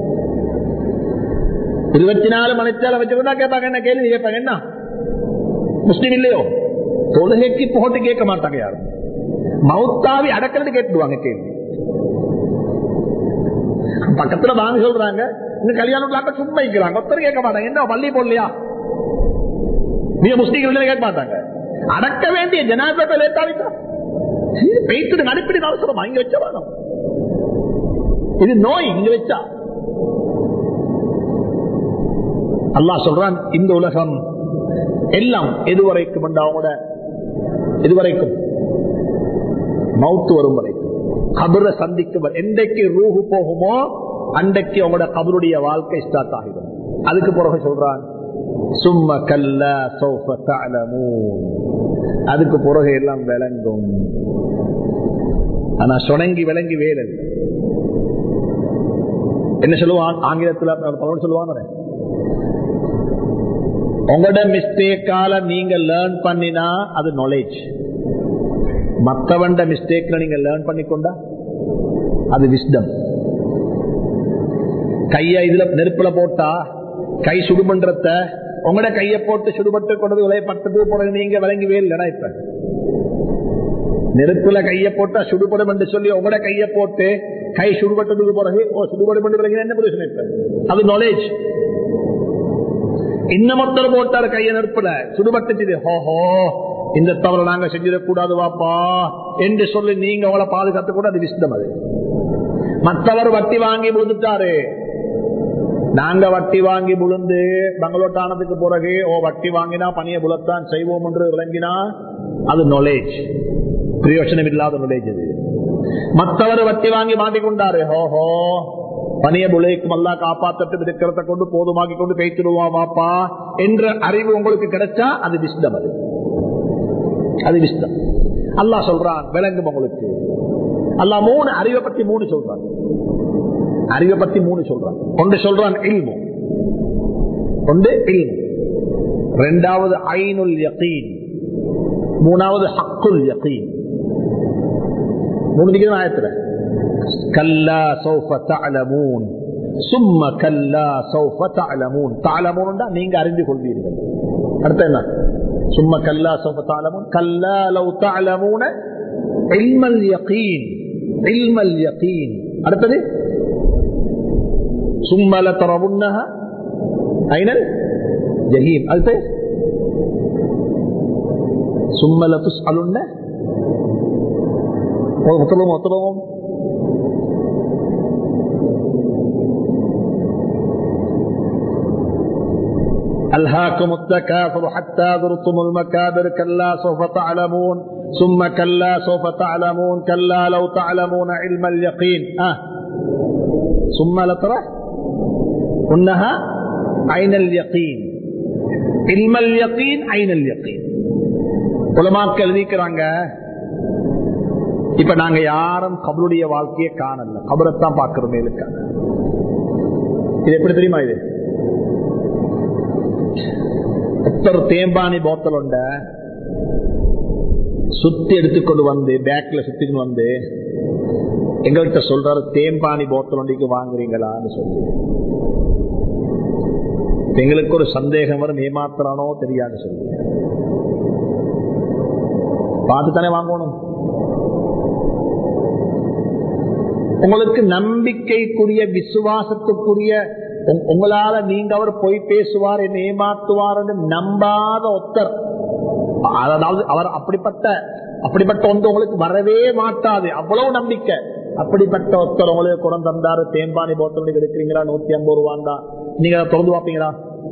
இருபத்தி நாலு மணித்தால வச்சுக்கொண்டா கேட்பாங்க என்ன கேள்வி கேட்பாங்க என்ன முஸ்லீம் இல்லையோ தொழுகைக்கு போட்டு கேட்க மாட்டாங்க யாரும் மௌத்தாவி அடக்கிறது கேட்டுடுவாங்க கேள்வி பக்கத்துல வாங்க சொல்றாங்க இங்க கல்யாணம் இல்லாம சும்மா வைக்கிறாங்க ஒருத்தர் கேட்க மாட்டாங்க என்ன பள்ளி போடலையா நீங்க முஸ்லீம்கள் கேட்க மாட்டாங்க அடக்க வேண்டிய ஜனாதிபதி லேட்டாவிட்டா பெய்த்து நடிப்படி அவசரமா இங்க வச்ச வேணும் இது நோய் இங்க வச்சா அல்லாஹ் சொல்றான் இந்த உலகம் எல்லாம் எதுவரைக்கும் அவங்களோட எதுவரைக்கும் மவுத்து வரும் வரைக்கும் கபரை சந்திக்கும் வரை- என்றைக்கு ரூஹு போகுமோ அன்றைக்கு அவங்களோட கபருடைய வாழ்க்கை ஸ்டார்ட் ஆகிடும் அதுக்கு பிறகு சொல்றான் சும்ம கல்ல சௌஃப தஅலமூன். அதுக்கு பிறகு எல்லாம் விளங்கும் ஆனா சுணங்கி விளங்கி வேலை என்ன சொல்லுவான் ஆங்கிலத்துல பலன் சொல்லுவாங்க உங்களோட மிஸ்டேக்கால நீங்க லேர்ன் பண்ணினா அது நாலேஜ் மத்தவண்ட மிஸ்டேக்ல நீங்க லேர்ன் பண்ணிக்கொண்டா அது விஸ்டம் கைய இதுல நெருப்புல போட்டா கை சுடுமன்றத உங்களோட கைய போட்டு சுடுபட்டு கொண்டது விளையப்பட்டது போறது நீங்க விளங்கவே இல்லைனா இப்ப நெருப்புல கைய போட்டா சுடுபடும் என்று சொல்லி உங்களோட கைய போட்டு கை சுடுபட்டதுக்கு பிறகு ஓ சுடுபடும் என்று விளங்கினா என்ன பிரச்சனை இப்ப அது நாலேஜ் இன்னமொத்தர் போட்டார் கைய நெருப்புல சுடுபட்டுச்சு ஹோஹோ இந்த தவறை நாங்க செஞ்சிடக்கூடாது வாப்பா என்று சொல்லி நீங்க அவளை பாதுகாத்து கூட அது விசிதம் அது மற்றவர் வட்டி வாங்கி விழுந்துட்டாரு நாங்க வட்டி வாங்கி விழுந்து பங்களோட் ஆனதுக்கு பிறகு ஓ வட்டி வாங்கினா பணியை புலத்தான் செய்வோம் என்று விளங்கினா அது நாலேஜ் பிரயோஜனம் இல்லாத நாலேஜ் அது மற்றவர் வட்டி வாங்கி மாட்டிக்கொண்டாரு ஹோஹோ பணிய புலைக்கும் அல்லா காப்பாத்தட்டு இருக்கிறத கொண்டு போதுமாக்கி கொண்டு பேசிடுவாமாப்பா என்ற அறிவு உங்களுக்கு கிடைச்சா அது விஸ்டம் அது அது விஸ்டம் அல்லாஹ் சொல்றான் விளங்கும் உங்களுக்கு அல்லாஹ் மூணு அறிவை பத்தி மூணு சொல்றான் அறிவை பத்தி மூணு சொல்றான் ஒன்று சொல்றான் இல்மு ஒன்று இல்மு ரெண்டாவது ஐனுல் யகீன் மூணாவது ஹக்குல் யகீன் மூணு நிக்கிறோம் ஆயத்துல கல்லா சௌஃப தஅலமூன் சும்ம கல்லா சௌஃப தஅலமூன் தஅலமூன் நீங்க அறிந்து கொள்வீர்கள் அடுத்து என்ன சும்ம கல்லா சௌஃப தஅலமூன் கல்லா லவ் தஅலமூன இல்மல் யகீன் இல்மல் யகீன் அடுத்தது சும்ம லதரவுன்னஹ ஐனல் ஜஹீம் அடுத்து சும்ம லதுஸ்அலுன்ன مطلوب مطلوب ألهاكم التكاثر حتى ذرتم المكابر كلا سوف تعلمون ثم كلا سوف تعلمون كلا لو تعلمون علم اليقين آه. ثم لترى إنها عين اليقين علم اليقين عين اليقين உலமாக்கள் எழுதிக்கிறாங்க இப்ப நாங்க யாரும் கபருடைய வாழ்க்கையை காணல கபரத்தான் பாக்குறோம் மேலுக்கான இது எப்படி தெரியுமா இது ஒருத்தர் தேம்பானி போத்தல் உண்ட சுத்தி எடுத்துக்கொண்டு வந்து பேக்ல சுத்தின்னு வந்து எங்கள்கிட்ட சொல்றாரு தேம்பானி போத்தல் ஒன்றைக்கு வாங்குறீங்களான்னு சொல்லி எங்களுக்கு ஒரு சந்தேகம் வரும் ஏமாத்துறானோ தெரியாது சொல்லி பார்த்து தானே வாங்கணும் உங்களுக்கு நம்பிக்கைக்குரிய விசுவாசத்துக்குரிய உங்க- உங்களால நீங்க அவர் பொய் பேசுவார் என்ன ஏமாத்துவார் நம்பாத ஒத்தர் அதாவது அவர் அப்படிப்பட்ட அப்படிப்பட்ட ஒன்று உங்களுக்கு வரவே மாட்டாது அவ்வளவு நம்பிக்கை அப்படிப்பட்ட ஒருத்தர் உங்களுக்கு குடம் தந்தாரு தேம்பானி போத்தல் எடுக்கிறீங்களா நூத்தி ஐம்பது ரூபாண்டா நீங்க அதை திறந்து பார்ப்பீங்களா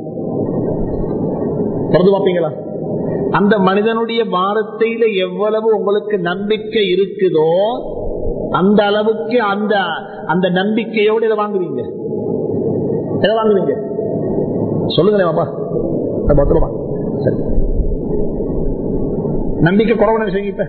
திறந்து பார்ப்பீங்களா அந்த மனிதனுடைய வார்த்தையில எவ்வளவு உங்களுக்கு நம்பிக்கை இருக்குதோ அந்த அளவுக்கு அந்த அந்த நம்பிக்கையோடு இதை வாங்குவீங்க எதை வாங்குவீங்க சொல்லுங்களேன் பாப்பா அது பத்திரமா சரி நம்பிக்கை குறவன விஷயம் இப்ப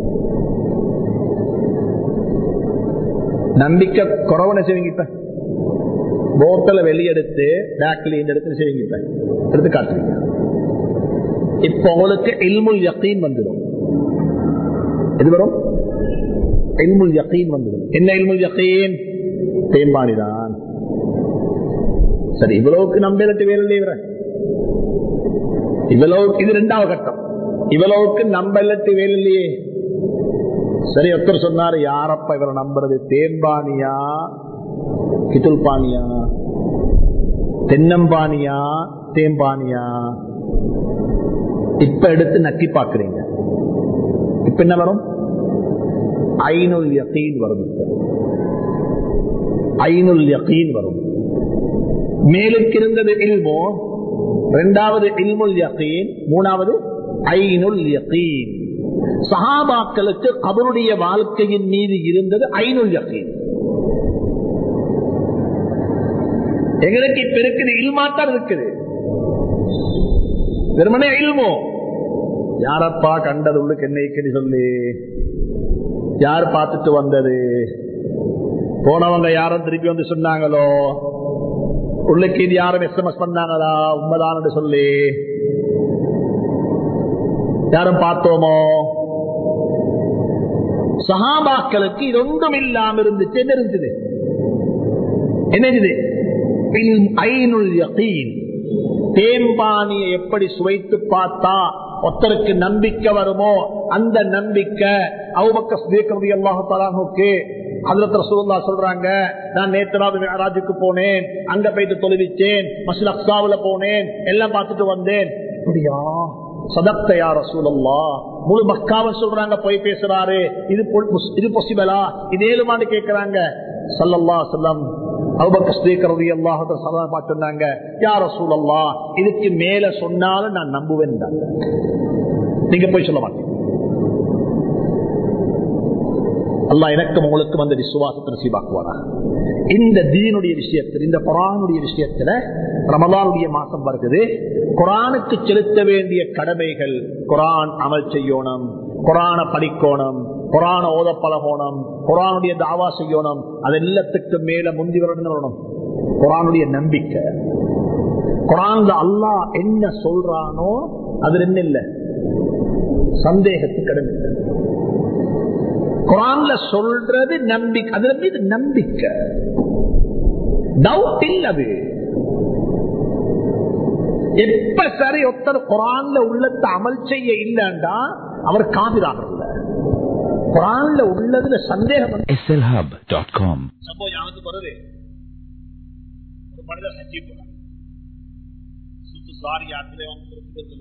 நம்பிக்கை குறவன செய்வீங்க இப்ப போத்தல வெளியெடுத்து பேக்ல இந்த இடத்துல செய்வீங்க இப்ப எடுத்து காட்டுவீங்க இப்ப உங்களுக்கு இல்முல் யக்கீன் வந்துடும் எது வரும் இல்முல் யக்கீன் வந்துடும் என்ன இல்முல் யக்கீன் தேம்பானிதான் சரி இவ்வளவுக்கு நம்பலட்டு வேலை இவர இவ்வளவுக்கு இது ரெண்டாவது கட்டம் இவ்வளவுக்கு நம்பலட்டு வேலை இல்லையே சரி ஒருத்தர் சொன்னாரு யாரப்பா இவரை நம்புறது தேம்பானியா கித்துல் பானியா தென்னம்பானியா தேம்பானியா இப்ப எடுத்து நக்கி பாக்குறீங்க இப்ப என்ன வரும் ஐநுல் யகீன் வரும் இப்ப ஐநுல் யகீன் வரும் மேலுக்கு இருந்தது இல்மோ இரண்டாவது இல்முல் யகீன் மூணாவது ஐநுல் யகீன் சஹாபாக்களுக்கு கபருடைய வாழ்க்கையின் மீது இருந்தது ஐநுல் யகீன் எங்களுக்கு இப்ப இருக்குது இல்மாத்தான் இருக்குது வெறுமனே இல்மோ யாரப்பா கண்டது உள்ளுக்கு என்ன இருக்குன்னு சொல்லி யார் பார்த்துட்டு வந்தது போனவங்க யாரும் திருப்பி வந்து சொன்னாங்களோ உள்ளுக்கு இது யாரும் எஸ்எம்எஸ் பண்ணாங்களா உண்மைதான் சொல்லி யாரும் பார்த்தோமோ சஹாபாக்களுக்கு இது ஒன்றும் இல்லாம இருந்துச்சு என்ன இருந்தது என்ன இருந்தது ஐனுல் யகீன் தேம்பானியை எப்படி சுவைத்து பார்த்தா ஒருத்தருக்கு நம்பிக்கை வருமோ அந்த நம்பிக்கை அவுபக்க அல்லாஹாலுக்கு அதுல சூழ்நா சொல்றாங்க நான் நேற்று ராஜுக்கு போனேன் அங்க போயிட்டு தொழுவிச்சேன் மசில் அக்சாவுல போனேன் எல்லாம் பார்த்துட்டு வந்தேன் அப்படியா சதப்த யார சூழல்லா முழு மக்காவை சொல்றாங்க போய் பேசுறாரு இது இது பொசிபலா இது ஏழுமான்னு கேட்கிறாங்க சல்லல்லா சொல்லம் சொன்னாங்க யார சூழல்லா இதுக்கு மேல சொன்னாலும் நான் நம்புவேன் நீங்க போய் சொல்ல மாட்டேன் அல்லா எனக்கும் உங்களுக்கும் அந்த விசுவாசத்தை நசீபாக்குவாரா இந்த தீனுடைய விஷயத்தில் இந்த குரானுடைய விஷயத்துல ரமலானுடைய மாசம் வருகிறது குரானுக்கு செலுத்த வேண்டிய கடமைகள் குரான் அமல் செய்யணும் குரான படிக்கணும் குரான ஓத பழகணும் குரானுடைய தாவா செய்யணும் அது எல்லாத்துக்கு மேல முந்தி வரணும் வரணும் குரானுடைய நம்பிக்கை குரான்ல அல்லாஹ் என்ன சொல்றானோ அது என்ன இல்லை சந்தேகத்துக்கு கடமை குரான்ல சொல்றது நம்பிக்கை அதுல மீது நம்பிக்கை டவுட் இல்ல அது எப்ப சரி ஒருத்தர் குரான்ல உள்ளத்தை அமல் செய்ய இல்லைண்டா அவர் காதிராக குரான்ல உள்ளதுல சந்தேகம் slhub.com சம்பவம் யாருக்கு வருது ஒரு மனிதர் ஹஜ்ஜி போறார் சுத்து சாரி யாத்திரை வந்து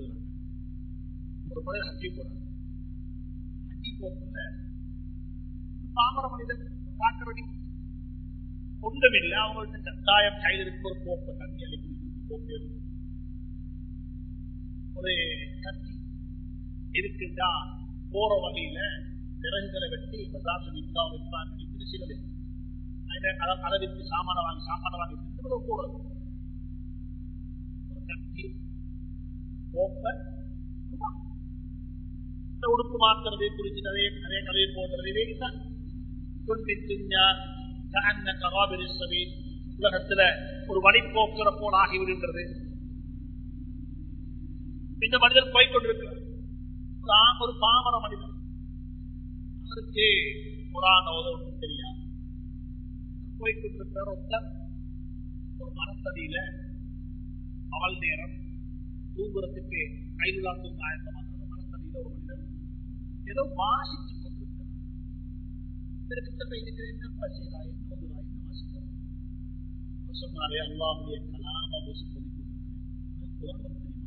ஒரு மனிதர் ஹஜ்ஜி போறார் ஹஜ்ஜி போறதுல பாமர மனிதன் பார்க்கறடி ஒன்றுமில்லை அவங்கள்ட்ட கட்டாயம் கையில் இருக்க ஒரு கோப்பை தண்ணி அள்ளி குடிக்கிறது கோப்பை ஒரு கத்தி இருக்குதா போற வழியில விறகுகளை வெட்டி பசார்ல விற்கா விற்பாங்க விற்று சிலது அதை விற்று சாமான வாங்கி சாப்பாடு வாங்கி தின்னு போறது ஒரு கத்தி கோப்பை உடுப்பு மாத்துறது குறிச்சு நிறைய நிறைய கதையை போடுறது இவைதான் உலகத்துல ஒரு வழிபோக்குற போல் ஆகிவிடுகிறது இந்த மனிதர் போய்கொண்டிருக்கிறார் ஒரு பாமர மனிதர் அவருக்கு புறான ஒன்றும் தெரியாது போய்கொண்டிருக்கிற ஒருத்தர் ஒரு மரத்தடியில அவள் நேரம் தூங்குறதுக்கு கைதுலா தூங்க ஆயத்தமாக மரத்தடியில ஒரு மனிதர் ஏதோ வாசித்து என்னப்பா செய்யறா என்ன ஓதுறா என்ன வாசிக்கிறா சொன்னாரே அல்லாவுடைய கலாம ஓதி கொண்டிருக்கிறேன் தெரியுமா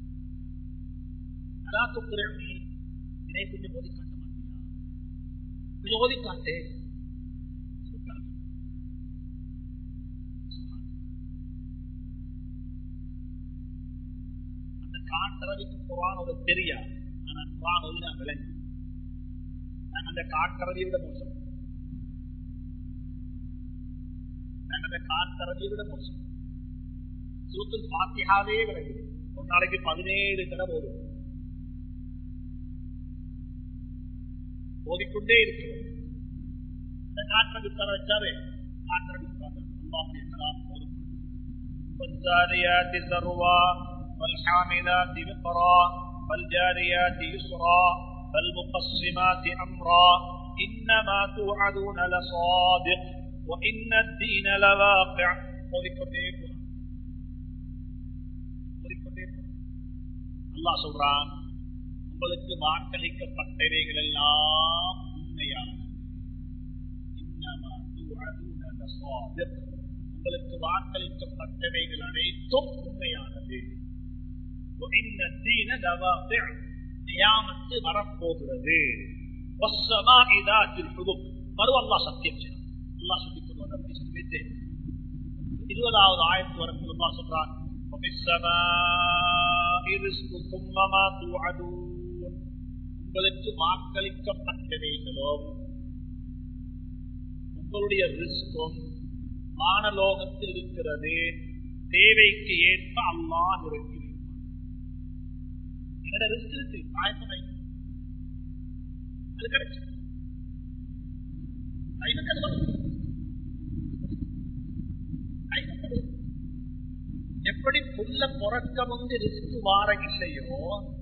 அலா துக்குறி இதை கொஞ்சம் ஓதி காட்ட மாட்டியா கொஞ்சம் ஓதி காட்டே அந்த காட்டுறதுக்கு குரான் ஒரு தெரியாது ஆனா குரான் ஓதி நான் விளங்கி நான் அந்த காட்டுறதை விட மோசம் அந்த காத்தரதியை விட மோசம் சூத்தில் பாத்தியாவே விளங்குது ஒரு நாளைக்கு பதினேழு தடவை வரும் ஓதிக்கொண்டே இருக்கிறோம் இந்த காற்றை வித்தர வச்சாவே காற்றை வித்தாங்க அல்லாவுடைய கலாம் போதும் والزاريات ذروا والحاملات وقرا والجاريات يسرا فالمقسمات امرا انما توعدون لصادق وإن الدين لواقع அல்லா சொல்றான் உங்களுக்கு வாக்களிக்கப்பட்டவைகள் எல்லாம் உண்மையான உங்களுக்கு வாக்களிக்கப்பட்டவைகள் அனைத்தும் உண்மையானது நியாமத்து வரப்போகிறது மறு அல்லா சத்தியம் செய்யணும் அல்லா சொல்லி கொள்வார் அப்படி சொல்லிட்டு இருபதாவது ஆயிரத்து வரப்பு அல்லா சொல்றான் உங்களுக்கு வாக்களிக்கப்பட்டவைகளும் உங்களுடைய ரிஸ்கும் வானலோகத்தில் இருக்கிறது தேவைக்கு ஏற்ப அல்லாஹ் இறக்கி என்னோட ரிஸ்க் இருக்கு ஆயத்தம் அது கிடைச்சு எப்படி புல்ல புறக்க வந்து ரிஸ்க் வார இல்லையோ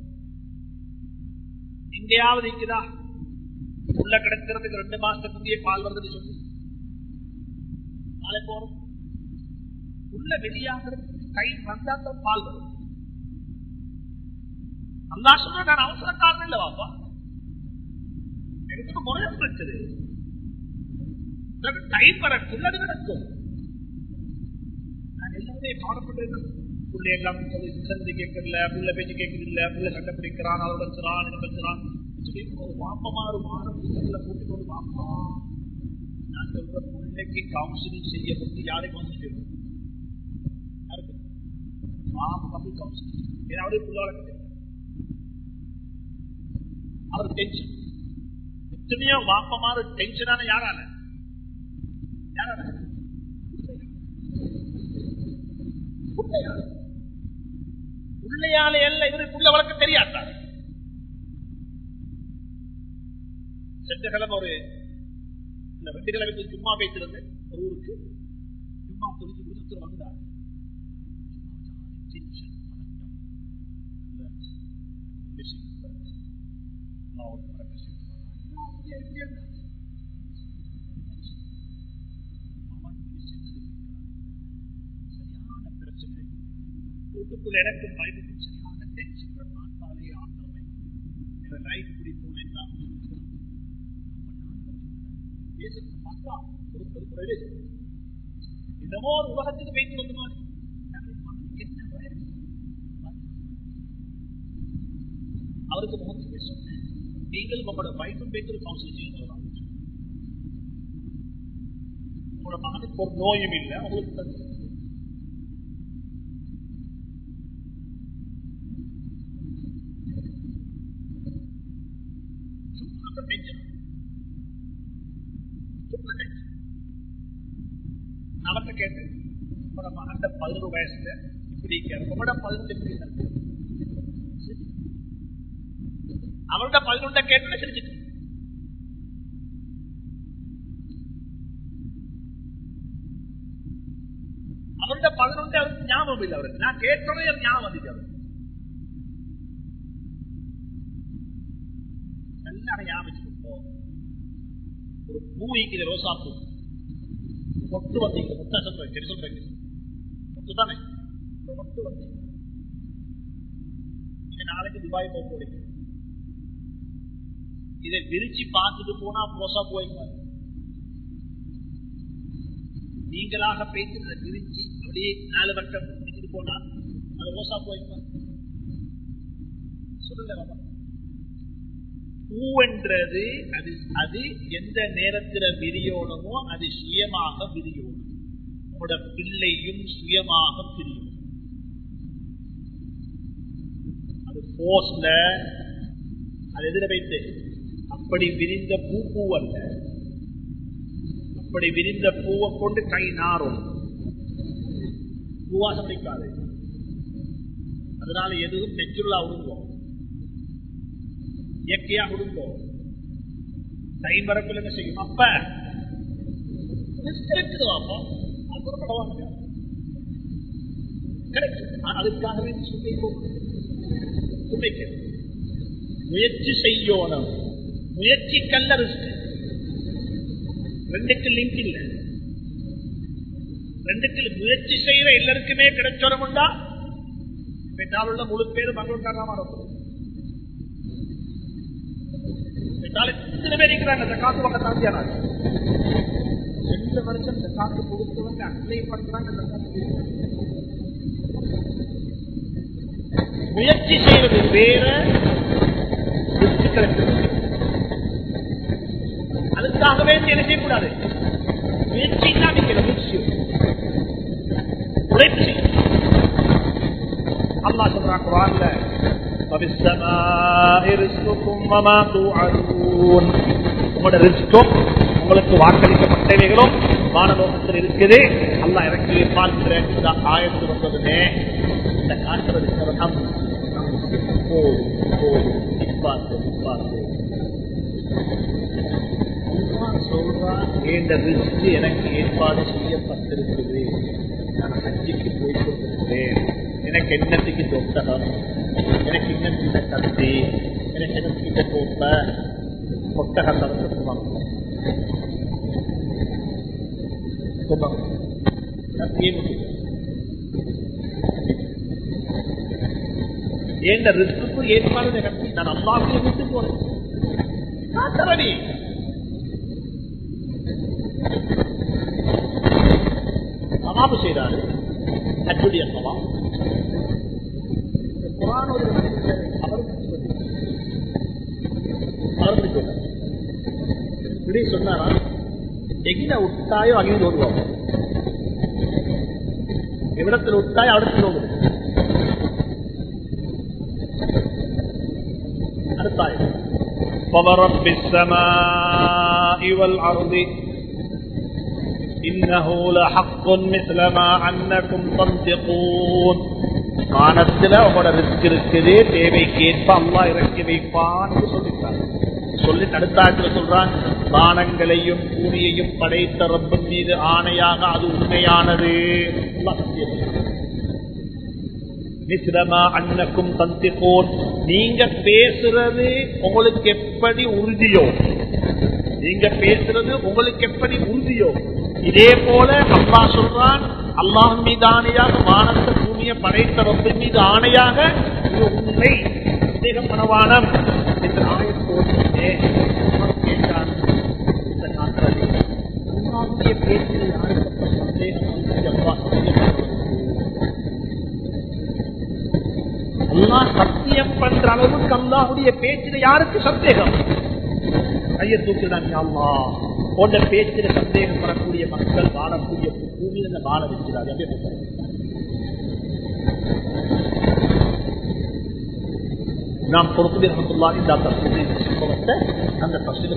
எங்கேயாவது இருக்குதா புல்ல கிடக்கிறதுக்கு ரெண்டு மாசத்துக்கு முந்தைய பால் வருதுன்னு சொல்லி நாளை போறோம் உள்ள வெளியாகிறதுக்கு கை வந்தா தான் பால் வரும் அல்லா சொல்ற நான் அவசரக்காரன் இல்ல வாப்பா எனக்கு முறையம் இருக்குது டைம் வரக்குள்ளது நடக்கும் நான் எல்லாமே கவலைப்பட்டு புள்ள எல்லாம் சந்தி கேட்கல புள்ள பேச்சு கேட்கல புள்ள சட்டை பிடிக்கிறான் அவரோட வச்சுறான் இதை வச்சுறான் வாப்பமா ஒரு மாதம் புத்தகத்துல போட்டு கொண்டு வாப்பா நான் சொல்ற பிள்ளைக்கு கவுன்சிலிங் செய்ய வந்து யாரை கவுன்சிலிங் செய்யணும் யாருக்கு மாமா கவுன்சிலிங் ஏன்னா அவரே புள்ள வளர்க்க அவர் டென்ஷன் எத்தனையோ வாப்பமாறு டென்ஷனான யாரால யாரால உள்ளையாலே அல்ல இவருக்குள்ள வழக்க தெரியாதா சென்ற கிழமை ஒரு இந்த ரெண்டு கிழமை சும்மா வைத்திருந்தேன் ஒரு ஊருக்கு சும்மா துணிச்சு கொடுத்து வந்தார் டென்ஷன் வீட்டுக்குள் எனக்கு பயனுக்கும் சரியான டென்ஷன் பார்த்தாலே ஆத்திரமை லைஃப் இப்படி போனேன் பேசுறது பார்த்தா ஒரு ஒரு பிரவேசம் என்னமோ ஒரு உலகத்துக்கு வைத்து வந்து மாதிரி அவருக்கு முகத்து பேசும் நீங்கள் உங்களோட வைஃபும் பேசுறது கவுன்சில் செய்யணும் உங்களோட மகனுக்கு ஒரு நோயும் இல்லை உங்களுக்கு அவர்கிட்ட கேட்டு உங்களோட மகன் பதினொரு வயசுல இப்படி உங்களோட பதினொன்று எப்படி இருக்கு அவரோட பதினொன்றை கேட்டு சிரிச்சுட்டு அவரோட பதினொன்று அவருக்கு ஞாபகம் இல்லை அவருக்கு நான் கேட்டோட ஞாபகம் வந்துச்சு அவருக்கு நல்லா ஞாபகம் ஒரு பூமிக்கு ரோசா பூ மொட்டு வந்தீங்க மொத்தம் சொல்றேன் சரி சொல்றேன் மொட்டு தானே மொட்டு வந்தீங்க நீங்க நாளைக்கு துபாய் போக போறீங்க இதை விரிச்சு பார்த்துட்டு போனா ரோசா போயிங்க நீங்களாக பேசுறத விரிச்சு அப்படியே நாலு வட்டம் விரிச்சுட்டு போனா அது ரோசா போயிங்க சொல்லுங்க பூவென்றது அது அது எந்த நேரத்தில் விரியணுமோ அது சுயமாக விரியணும் உங்களோட பிள்ளையும் சுயமாக பிரியும் அது போஸ்ல அது எதிர வைத்து அப்படி விரிந்த பூ பூவல்ல அப்படி விரிந்த பூவை கொண்டு கை நாரும் பூவாசம் அடிக்காது அதனால எதுவும் நெச்சுருளா உருவோம் இயற்கையா கொடுப்போம் டைம் வரக்குள்ள என்ன செய்யும் அப்ப இருக்குது அப்போ கிடைக்கும் அதுக்காகவே முயற்சி செய்யணும் முயற்சி கல்ல ரிஸ்க் ரெண்டுக்கு லிங்க் இல்ல ரெண்டுக்கு முயற்சி செய்யற எல்லாருக்குமே கிடைச்சோம்டா பெற்றால் உள்ள முழு பேர் பங்கோட்டாரமா இருக்கும் எத்தனை பேர் இருக்கிறாங்க அந்த காத்து பக்கம் தாண்டியானாங்க ரெண்டு வருஷம் இந்த காத்து கொடுத்தவங்க அப்ளை பண்றாங்க முயற்சி செய்வது வேற அதுக்காக வேண்டி என்ன செய்யக்கூடாது முயற்சி தான் நிற்கிற முயற்சி உழைப்பு செய்யும் அல்லா சொல்றான் குரான்ல உங்களோட ரிஸ்கும் உங்களுக்கு வாக்களிக்கப்பட்டவைகளும் வானலோகத்தில் இருக்குது அல்லா இறக்கி பார்க்கிற இந்த ஆயத்து வந்ததுமே இந்த காட்டுறது நிப்பாத்து நிப்பாத்து எனக்கு ஏற்பாடு செய்யப்பட்டிருக்குது நான் ஹஜ்ஜிக்கு போய் கொண்டிருக்கிறேன் எனக்கு என்னத்துக்கு தொட்டகம் எனக்கு இன்னத்துக்கு கத்தி எனக்கு என்னத்துக்கு போட்ட ஒட்டகம் தரத்துவாங்க ஏண்ட ரிஸ்க்கு ஏற்பாடு கட்டி நான் அம்மாவுக்கு விட்டு போறேன் தரணி சவாபு செய்தாரு அச்சுடைய சவா இப்படி சொன்னாரா எங்க விட்டாயோ அங்கே ஓடுவாங்க எவ்விடத்தில் விட்டாயோ அவடத்தில் ஓடுது அடுத்தாய் فورب السماء والأرض إنه لحق مثل ما أنكم تنطقون வானத்துல உங்களோட ரிஸ்க் இருக்குது தேவைக்கேற்ப அல்லா இறக்கி வைப்பான்னு சொல்லிட்டார் சொல்லி அடுத்தாத்துல சொல்றான் வானங்களையும் பூமியையும் படைத்த ரப்பன் மீது ஆணையாக அது உண்மையானது மிஸ்ரமா அன்னக்கும் தந்திப்போன் நீங்க பேசுறது உங்களுக்கு எப்படி உறுதியோ நீங்க பேசுறது உங்களுக்கு எப்படி உறுதியோ இதே போல அல்லா சொல்றான் அல்லாஹ் மீது ஆணையாக வானத்த பூமியை படைத்த ரப்ப மீது ஆணையாக இது உண்மை சந்தேகம் மனவானம் என்று ஆயத்தோடு கேட்டான் இந்த காத்திரதி அல்லாவுடைய பேச்சில் யாருக்கு சந்தேகம் அல்லா சத்தியம் பண்ற அளவுக்கு அல்லாவுடைய பேச்சில் யாருக்கு சந்தேகம் கையை தூக்கிடாங்க அல்லா போன்ற பேச்சில் சந்தேகம் வரக்கூடிய மக்கள் வாழக்கூடிய பூமியில வாழ வைக்கிறார் நாம் பொறுப்பு ரஹமத்துல்லா இந்த சம்பவத்தை அந்த பஸ்டில்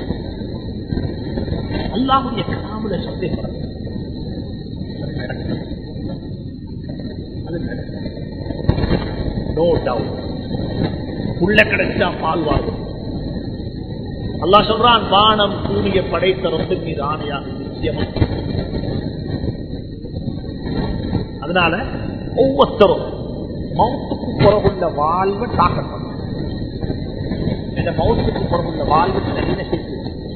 அல்லாவுடைய காமல சந்தேகம் அது நோ டவுட் உள்ள கிடைச்சா பால் வாழும் அல்லா சொல்றான் வானம் பூமிய படைத்த ரொம்ப மீது ஆணையாக நிச்சயமா அதனால ஒவ்வொருத்தரும் மவுத்துக்கு புறவுள்ள வாழ்வு தாக்கப்படும் இந்த மவுத்துக்கு புறவுள்ள வாழ்வு நல்ல சேர்த்து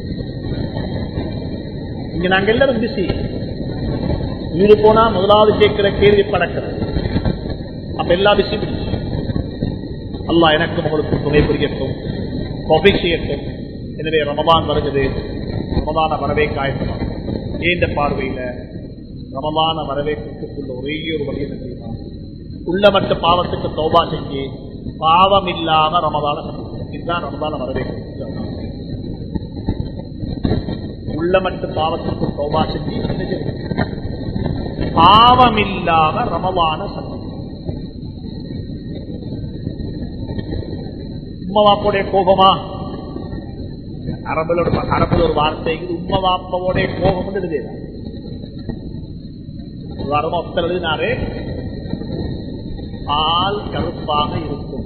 இங்க நாங்க எல்லாரும் பிசி வீடு போனா முதலாவது கேட்கிற கேள்வி படக்கிறது அப்ப எல்லா பிசி பிடிச்சு அல்லா எனக்கு உங்களுக்கு துணை புரியட்டும் கொபை செய்யட்டும் எனவே ரமதான் வருகிறது ரமதான வரவே காயப்படும் நீண்ட பார்வையில ரமதான வரவேற்புக்குள்ள ஒரே ஒரு வழி என்ன தெரியுமா உள்ளமற்ற பாவத்துக்கு தோபா செஞ்சு பாவம் இல்லாம ரமதான இதுதான் ரமதான வரவேற்பு உள்ளமற்ற பாவத்துக்கு தோபா செஞ்சு பாவம் இல்லாம ரமதான சந்தி உம்மவாப்போடைய கோபமா அரபுல அரபுல ஒரு வார்த்தை உம்ம வாப்பாவோடைய கோபம் எழுதே வரமா ஒத்தர் எழுதினாரு பால் கருப்பாக இருக்கும்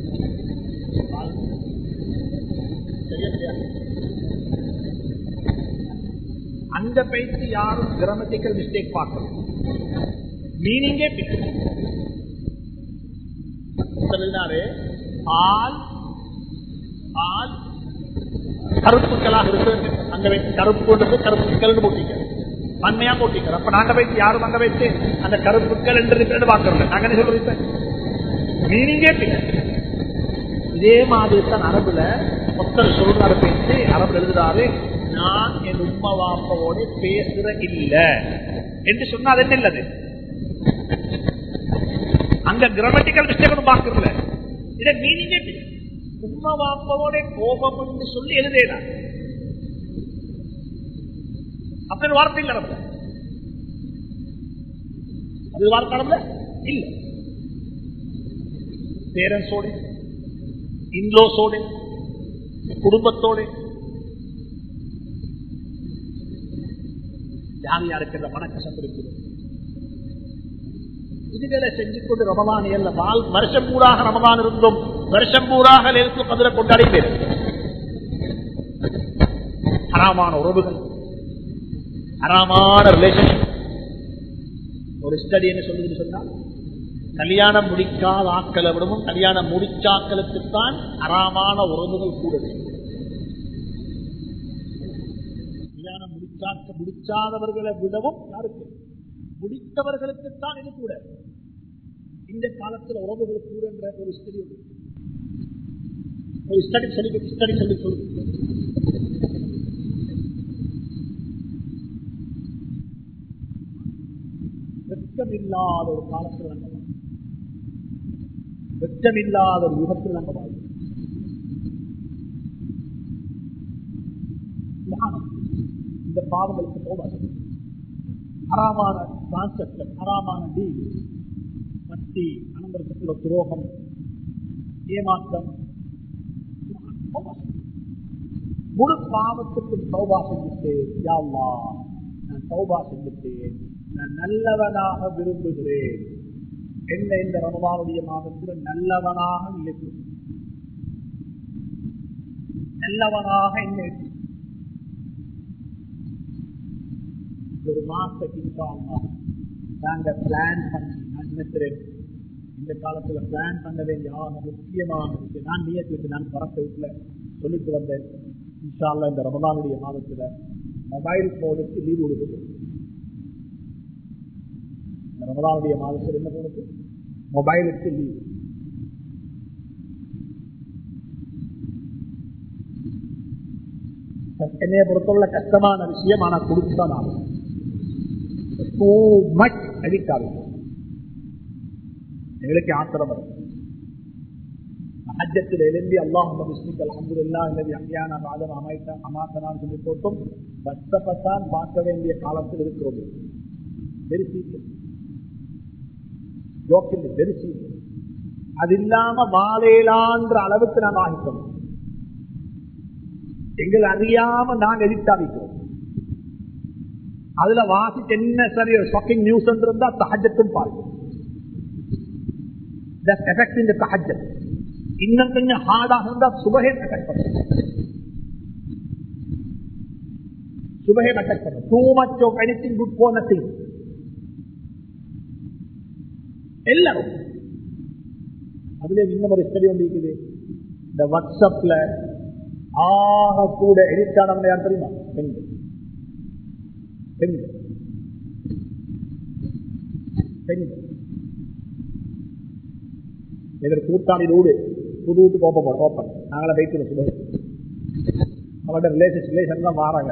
அந்த பயிற்சி யாரும் கிராமட்டிக்கல் மிஸ்டேக் பார்க்கணும் மீனிங்கே எழுதினாரு பால் பால் கருப்புக்களாக இருக்கு அங்க வைத்து கருப்பு கருப்புக்கள் போட்டிக்க பன்மையா போட்டிக்க அப்ப நாங்க வைத்து யாரும் அங்க வைத்து அந்த கருப்புக்கள் என்று இருக்கிறது பாக்குறோம் நாங்க என்ன சொல்றோம் மீனிங்கே இதே மாதிரி தான் அரபுல ஒத்தர் சொல்றாரு பேசி அரபு எழுதுறாரு நான் என் உம்மா வாப்பாவோட பேசுற இல்ல என்று சொன்னா அது என்ன இல்லது அங்க கிராமட்டிக்கல் மிஸ்டேக் பாக்குறல இத மீனிங் உம்மா வாப்பாவோட கோபம் என்று சொல்லி எழுதேடா அப்படி வார்த்தை இல்ல நம்ம அது வார்த்தை நம்ம இல்ல பேரண்ட்ஸோட இன்லோஸோட குடும்பத்தோட யார் யாருக்கு இந்த மனக்கசப்பு இருக்குது இதுகளை செஞ்சு கொண்டு ரமதான் அல்ல வாழ் வருஷம் பூராக ரமதான் இருந்தும் வருஷம் பூராக இருக்கும் பதில கொண்டாடி பேர் ஹராமான உறவுகள் ஹராமான ரிலேஷன் ஒரு ஸ்டடி என்ன சொல்லுதுன்னு சொன்னா கல்யாணம் முடிக்காத ஆக்களை விடவும் கல்யாணம் முடிச்சாக்களுக்குத்தான் அறாமான உறவுகள் கூடுது கல்யாணம் முடிச்சாக்க முடிச்சாதவர்களை விடவும் யாருக்கு முடித்தவர்களுக்குத்தான் இது கூட இந்த காலத்தில் உறவுகள் கூட என்ற ஒரு ஸ்டடி ஒரு ஸ்டடி சொல்லி ஸ்டடி சொல்லி சொல்லு வெட்கமில்லாத ஒரு காலத்தில் நம்ம வெட்கமில்லாத ஒரு யுகத்தில் நம்ம வாழ்க்கை இந்த பாவங்களுக்கு போவாது அறாமான டிரான்சாக்சன் அறாமான டீல் மத்தி அனந்தரத்துக்குள்ள துரோகம் ஏமாற்றம் முழு பாவத்துக்கும் சௌபா செஞ்சுட்டு யாவா நான் சௌபா செஞ்சுட்டேன் நான் நல்லவனாக விரும்புகிறேன் என்ன இந்த ரமதானுடைய மாதத்தில் நல்லவனாக நிலைத்து நல்லவனாக என்ன ஒரு மாசத்துக்கு நாங்க பிளான் பண்ணி நான் நினைக்கிறேன் இந்த காலத்துல பிளான் பண்ண வேண்டிய ஆக முக்கியமான விஷயம் நான் நியத்துக்கு நான் பரப்ப வீட்டுல சொல்லிட்டு வந்தேன் இன்ஷால்ல இந்த ரமதானுடைய மாதத்துல மொபைல் போனுக்கு லீவு கொடுக்குது ரமதானுடைய மாதத்தில் என்ன போனது மொபைலுக்கு லீவு என்னைய பொறுத்துள்ள கஷ்டமான விஷயம் ஆனா கொடுத்துதான் ஆகும் டூ மச் அடிக்ட் ஆகும் எங்களுக்கு ஆத்திரம் வரும் ஹஜ்ஜத்தில் எழும்பி அல்லாஹ் முஸ்லிம் அலமதுல்லா அல்லது அங்கியான பாதம் அமைத்த அமாத்தனான்னு சொல்லி போட்டும் கஷ்டப்பட்டான் பார்க்க வேண்டிய காலத்தில் இருக்கிறோம் வெரி சீக்கிரம் ஜோக்கில் வெரி சீக்கிரம் அது இல்லாம வாழையிலான்ற அளவுக்கு நாம் ஆகிட்டோம் எங்கள் அறியாம நாங்க எதிர்த்தாவிக்கிறோம் அதுல வாசிச்சு என்ன சரி ஷாக்கிங் நியூஸ் இருந்தா தஹஜத்தும் பார்க்கும் எஃபெக்ட் இந்த தஹஜத் இன்னும் கொஞ்சம் ஹார்டாக இருந்தா சுபகே அட்டாக் பண்ணும் சுபகே அட்டாக் பண்ணும் too much of anything good for nothing எல்லாரும் அதுல இன்னும் ஒரு ஸ்டடி ஒன்று இருக்குது இந்த வாட்ஸ்அப்ல ஆக கூட எடிட்டானவங்க யார் தெரியுமா பெண்கள் பெண்கள் பெண்கள் இதற்கு கூட்டாளியோடு புது வீட்டு ஓப்பன் போட ஓப்பன் நாங்கள வைக்கிறோம் சுப அவட ரிலேஷன் ரிலேஷன் தான் மாறாங்க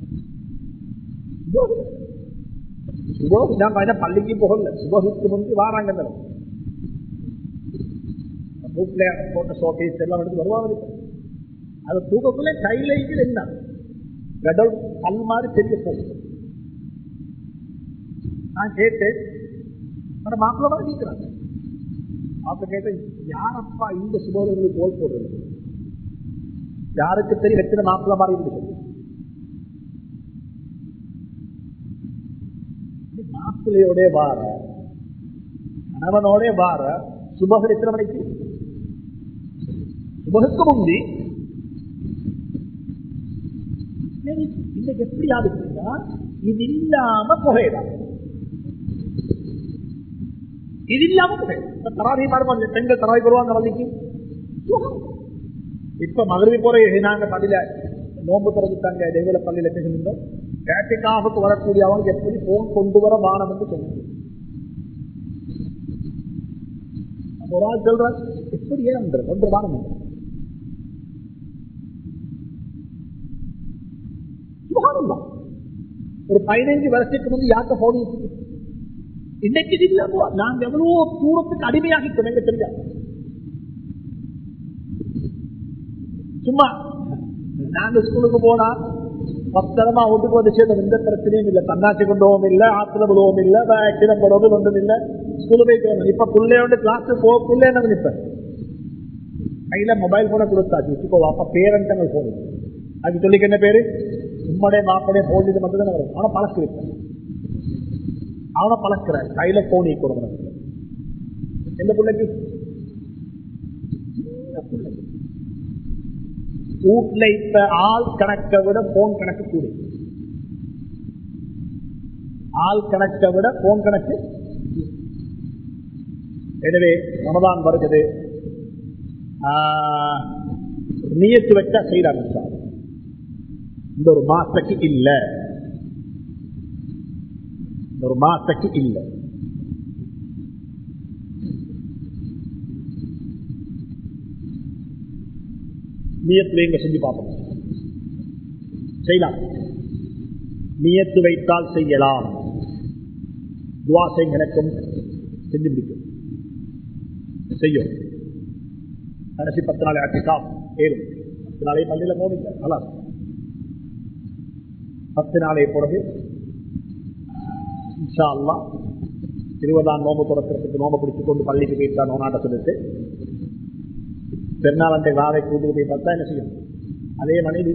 சுபோகு நான் பார்த்தா பள்ளிக்கு போகல சுபோகுக்கு முந்தி வாராங்க வீட்டுல போட்ட ஷோகேஸ் எல்லாம் எடுத்து வருவாங்க அது தூக்கக்குள்ள கையில என்ன கடல் கல் மாதிரி தெரிய போகும் நான் கேட்டேன் அந்த மாப்பிள்ளோட நீக்கிறாங்க அப்ப கேட்டேன் யாரப்பா இந்த சுபோதர்களுக்கு கோல் போடுறது யாருக்கு தெரியும் எத்தனை மாப்பிள்ள மாதிரி இருந்து மாப்பிள்ளையோட வார கணவனோட வார சுபகர் எத்தனை மணிக்கு சுபகுக்கு முந்தி இன்னைக்கு எப்படி ஆகுதுன்னா இது இல்லாம புகையலாம் இது இல்லாம புகையலாம் தராவி மாறுவாங்க பெண்கள் தராவி வருவாங்க வள்ளிக்கு இப்ப மகிழ்வி போற நாங்க பள்ளியில நோம்பு திறந்துட்டாங்க டெய்வல பள்ளியில பேசிருந்தோம் கேட்டிக்காவுக்கு வரக்கூடிய அவங்க எப்படி போன் கொண்டு வர வானம் என்று சொன்னாங்க ஒரு ஆள் சொல்ற எப்படி ஏன் ஒன்று வானம் சுகானம்தான் ஒரு பதினைஞ்சு வருஷத்துக்கு வந்து யார்கிட்ட போன் இன்னைக்கு இல்ல நாங்க எவ்வளவோ தூரத்துக்கு அடிமையாகிட்டோம் எங்க தெரியாது சும்மா நாங்க ஸ்கூலுக்கு போனா பத்திரமா வீட்டுக்கு வந்து சேர்ந்த எந்த பிரச்சனையும் இல்ல தன்னாட்சி கொண்டவும் இல்ல ஆத்துல விடுவோம் இல்ல ஆக்சிடென்ட் போடுவோம் ஒன்றும் இல்ல ஸ்கூலு போயிட்டு வந்தோம் இப்ப பிள்ளையோட கிளாஸ் போ பிள்ளை என்ன நிப்ப கையில மொபைல் போன கொடுத்தாச்சு வச்சுக்கோ அப்ப பேரண்டங்கள் போன் அதுக்கு சொல்லிக்க என்ன பேரு உம்மடைய மாப்படைய போன் இது மட்டும் தான் வரும் அவனை பழக்க வைப்பேன் அவனை பழக்கிற கையில போன் ஈக்கணும் எந்த பிள்ளைக்கு சின்ன பிள்ளைக்கு வீட்டுல இப்ப ஆள் கணக்கை விட போன் கணக்கு கூட ஆள் கணக்கை விட போன் கணக்கு எனவே ரமதான் வருகிறது நியத்து வச்சா செய்யறாங்க சார் இந்த ஒரு மாசத்துக்கு இல்ல இந்த ஒரு மாசத்துக்கு இல்ல நியத்துல இங்க செஞ்சு பார்ப்போம் செய்யலாம் நியத்து வைத்தால் செய்யலாம் துவாசை எனக்கும் செஞ்சு முடிக்கும் செய்யும் கடைசி பத்து நாள் ஆட்சிக்கா ஏறும் பத்து நாளை பள்ளியில போனீங்க நல்லா பத்து நாளை பிறகு இன்ஷா அல்லா இருபதாம் நோம்பு துறக்கிறதுக்கு நோம்பு பிடிச்சு கொண்டு பள்ளிக்கு போயிட்டா நோனாட்ட சொல்லிட்டு பெருநாள் அன்றை வாவை கூட்டு போய் பார்த்தா என்ன செய்யும் அதே மனைவி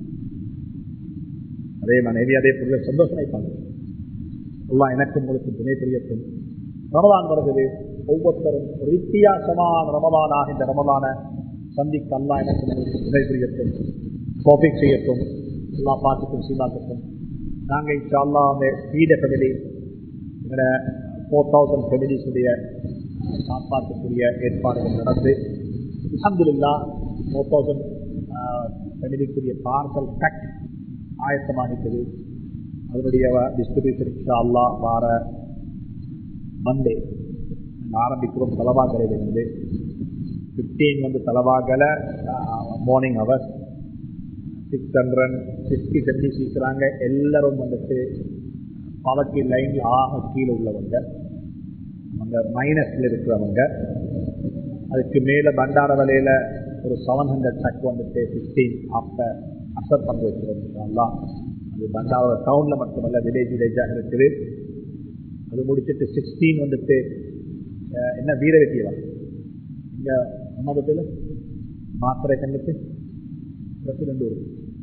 அதே மனைவி அதே பொருளை சந்தோஷம் வைப்பாங்க எல்லாம் எனக்கும் உங்களுக்கு துணை தெரியட்டும் ரமதான் வருகிறது ஒவ்வொருத்தரும் ஒரு வித்தியாசமான ரமதானாக இந்த ரமதான சந்திக்க அல்லா எனக்கு உங்களுக்கு துணை புரியட்டும் கோபிக் செய்யட்டும் எல்லா பாட்டுக்கும் சீமாக்கட்டும் நாங்கள் இன்ஷா அல்லா அந்த வீட ஃபெமிலி எங்களோட ஃபோர் தௌசண்ட் ஃபெமிலிஸுடைய சாப்பாட்டுக்குரிய ஏற்பாடுகள் நடந்து அலமதுல்லா ஃபோர் தௌசண்ட் ஃபெமிலிக்குரிய பார்சல் பேக் ஆயத்தமாகிட்டது அதனுடைய டிஸ்ட்ரிபியூஷன் இன்ஷா அல்லா வார மண்டே ஆரம்பிக்கிறோம் தலவாக்கலையில் இருந்து ஃபிஃப்டீன் வந்து Talawakelle morning hours six hundred sixty seventy சீக்கிறாங்க எல்லாரும் வந்துட்டு பவர்ட்டி லைன்ல ஆக கீழே உள்ளவங்க அவங்க மைனஸ்ல இருக்கிறவங்க அதுக்கு மேல பண்டார வலையில ஒரு செவன் ஹண்ட்ரட் டக் வந்துட்டு பிப்டீன் ஆஃப்டர் அசர் பங்கு வச்சிருக்கோம் அது பண்டார டவுன்ல மட்டுமல்ல வில்லேஜ் வில்லேஜாக இருக்குது அது முடிச்சுட்டு சிக்ஸ்டீன் வந்துட்டு என்ன வீர வெட்டியவா இங்க அம்மாபத்தில் மாத்திரை கண்ணுக்கு ரெண்டு ஒரு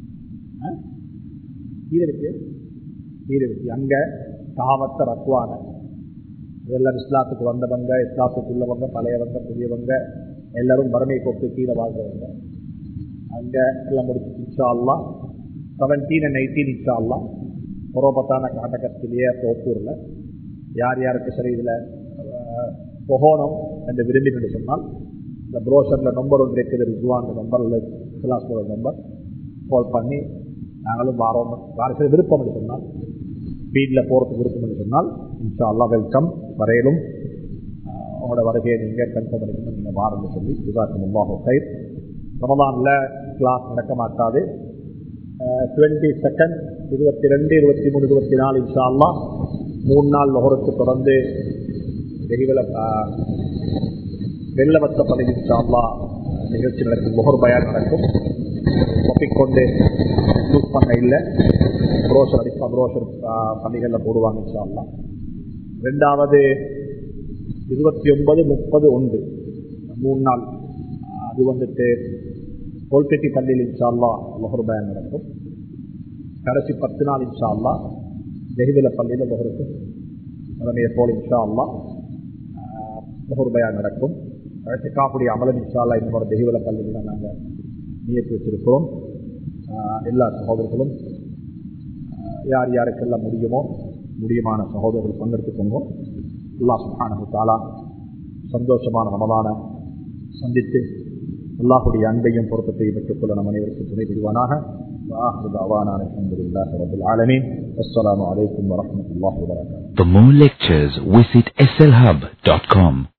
வீரவெட்டி வீரவெட்டி அங்க காவத்த ரத்வான இதெல்லாம் இஸ்லாத்துக்கு வந்தவங்க இஸ்லாத்துக்கு உள்ளவங்க பழையவங்க புதியவங்க எல்லாரும் வறுமை போட்டு கீழே வாழ்றவங்க அங்க எல்லாம் முடிச்சு இன்ஷா அல்லா செவன்டீன் அண்ட் எயிட்டீன் இன்ஷா அல்லா புரோபத்தான காட்டகத்திலேயே தோப்பூர்ல யார் யாருக்கு சரி இதுல போகணும் என்று விரும்பினு சொன்னால் இந்த ப்ரோஷர்ல நம்பர் ஒன்று இருக்குது ரிஜுவான் நம்பர் கிளாஸோட நம்பர் கால் பண்ணி நாங்களும் வாரோம் வாரத்தில் விருப்பம் என்று சொன்னால் ஸ்பீடில் போகிறதுக்கு விருப்பம் என்று சொன்னால் இன்ஷா அல்லா வெல்கம் வரையிலும் உங்களோட வருகையை நீங்கள் கன்ஃபார்ம் பண்ணிக்கணும் நீங்கள் வாரம்னு சொல்லி விவாதம் முன்பாக சைட் ரமதானில் கிளாஸ் நடக்க மாட்டாது டுவெண்ட்டி செகண்ட் இருபத்தி ரெண்டு இருபத்தி மூணு இருபத்தி நாலு இன்ஷா அல்லா மூணு நாள் லொகருக்கு தொடர்ந்து வெறிவல வெள்ளவத்த பதவி இன்ஷா நிகழ்ச்சி நடக்கும் முகர் பயான் நடக்கும் ஒப்பிக்கொண்டு யூஸ் பண்ண இல்லை ப்ரோஷர் அடிப்பா ப்ரோஷர் பணிகளில் போடுவாங்க இன்ஷா ரெண்டாவது இருபத்தி ஒன்பது முப்பது ஒன்று மூணு நாள் அது வந்துட்டு கோல்பேட்டி பள்ளியில் இன்ஷா அல்லா முகர் பயான் நடக்கும் கடைசி பத்து நாள் இன்ஷா அல்லா ஜெகிவில பள்ளியில் முகருக்கு அதனைய போல் இன்ஷா அல்லா முகர் பயான் நடக்கும் கடைசி காப்புடைய அமலம் இன்ஷா அல்லா இன்னொரு ஜெகிவில பள்ளியில் நாங்கள் நியத்து வச்சிருக்கிறோம் எல்லா சகோதரர்களும் யார் யாருக்கெல்லாம் முடியுமோ முடியுமான சகோதரர்கள் பங்கெடுத்துக்கோங்க அல்லா சுகானு தாலா சந்தோஷமான ரமதான சந்தித்து அல்லாஹுடைய அன்பையும் பொருத்தத்தையும் பெற்றுக்கொள்ள நம் அனைவருக்கும் துணை புரிவானாக وآخر دعوانا الحمد لله رب العالمين والسلام عليكم ورحمة الله وبركاته For more lectures, visit slhub.com.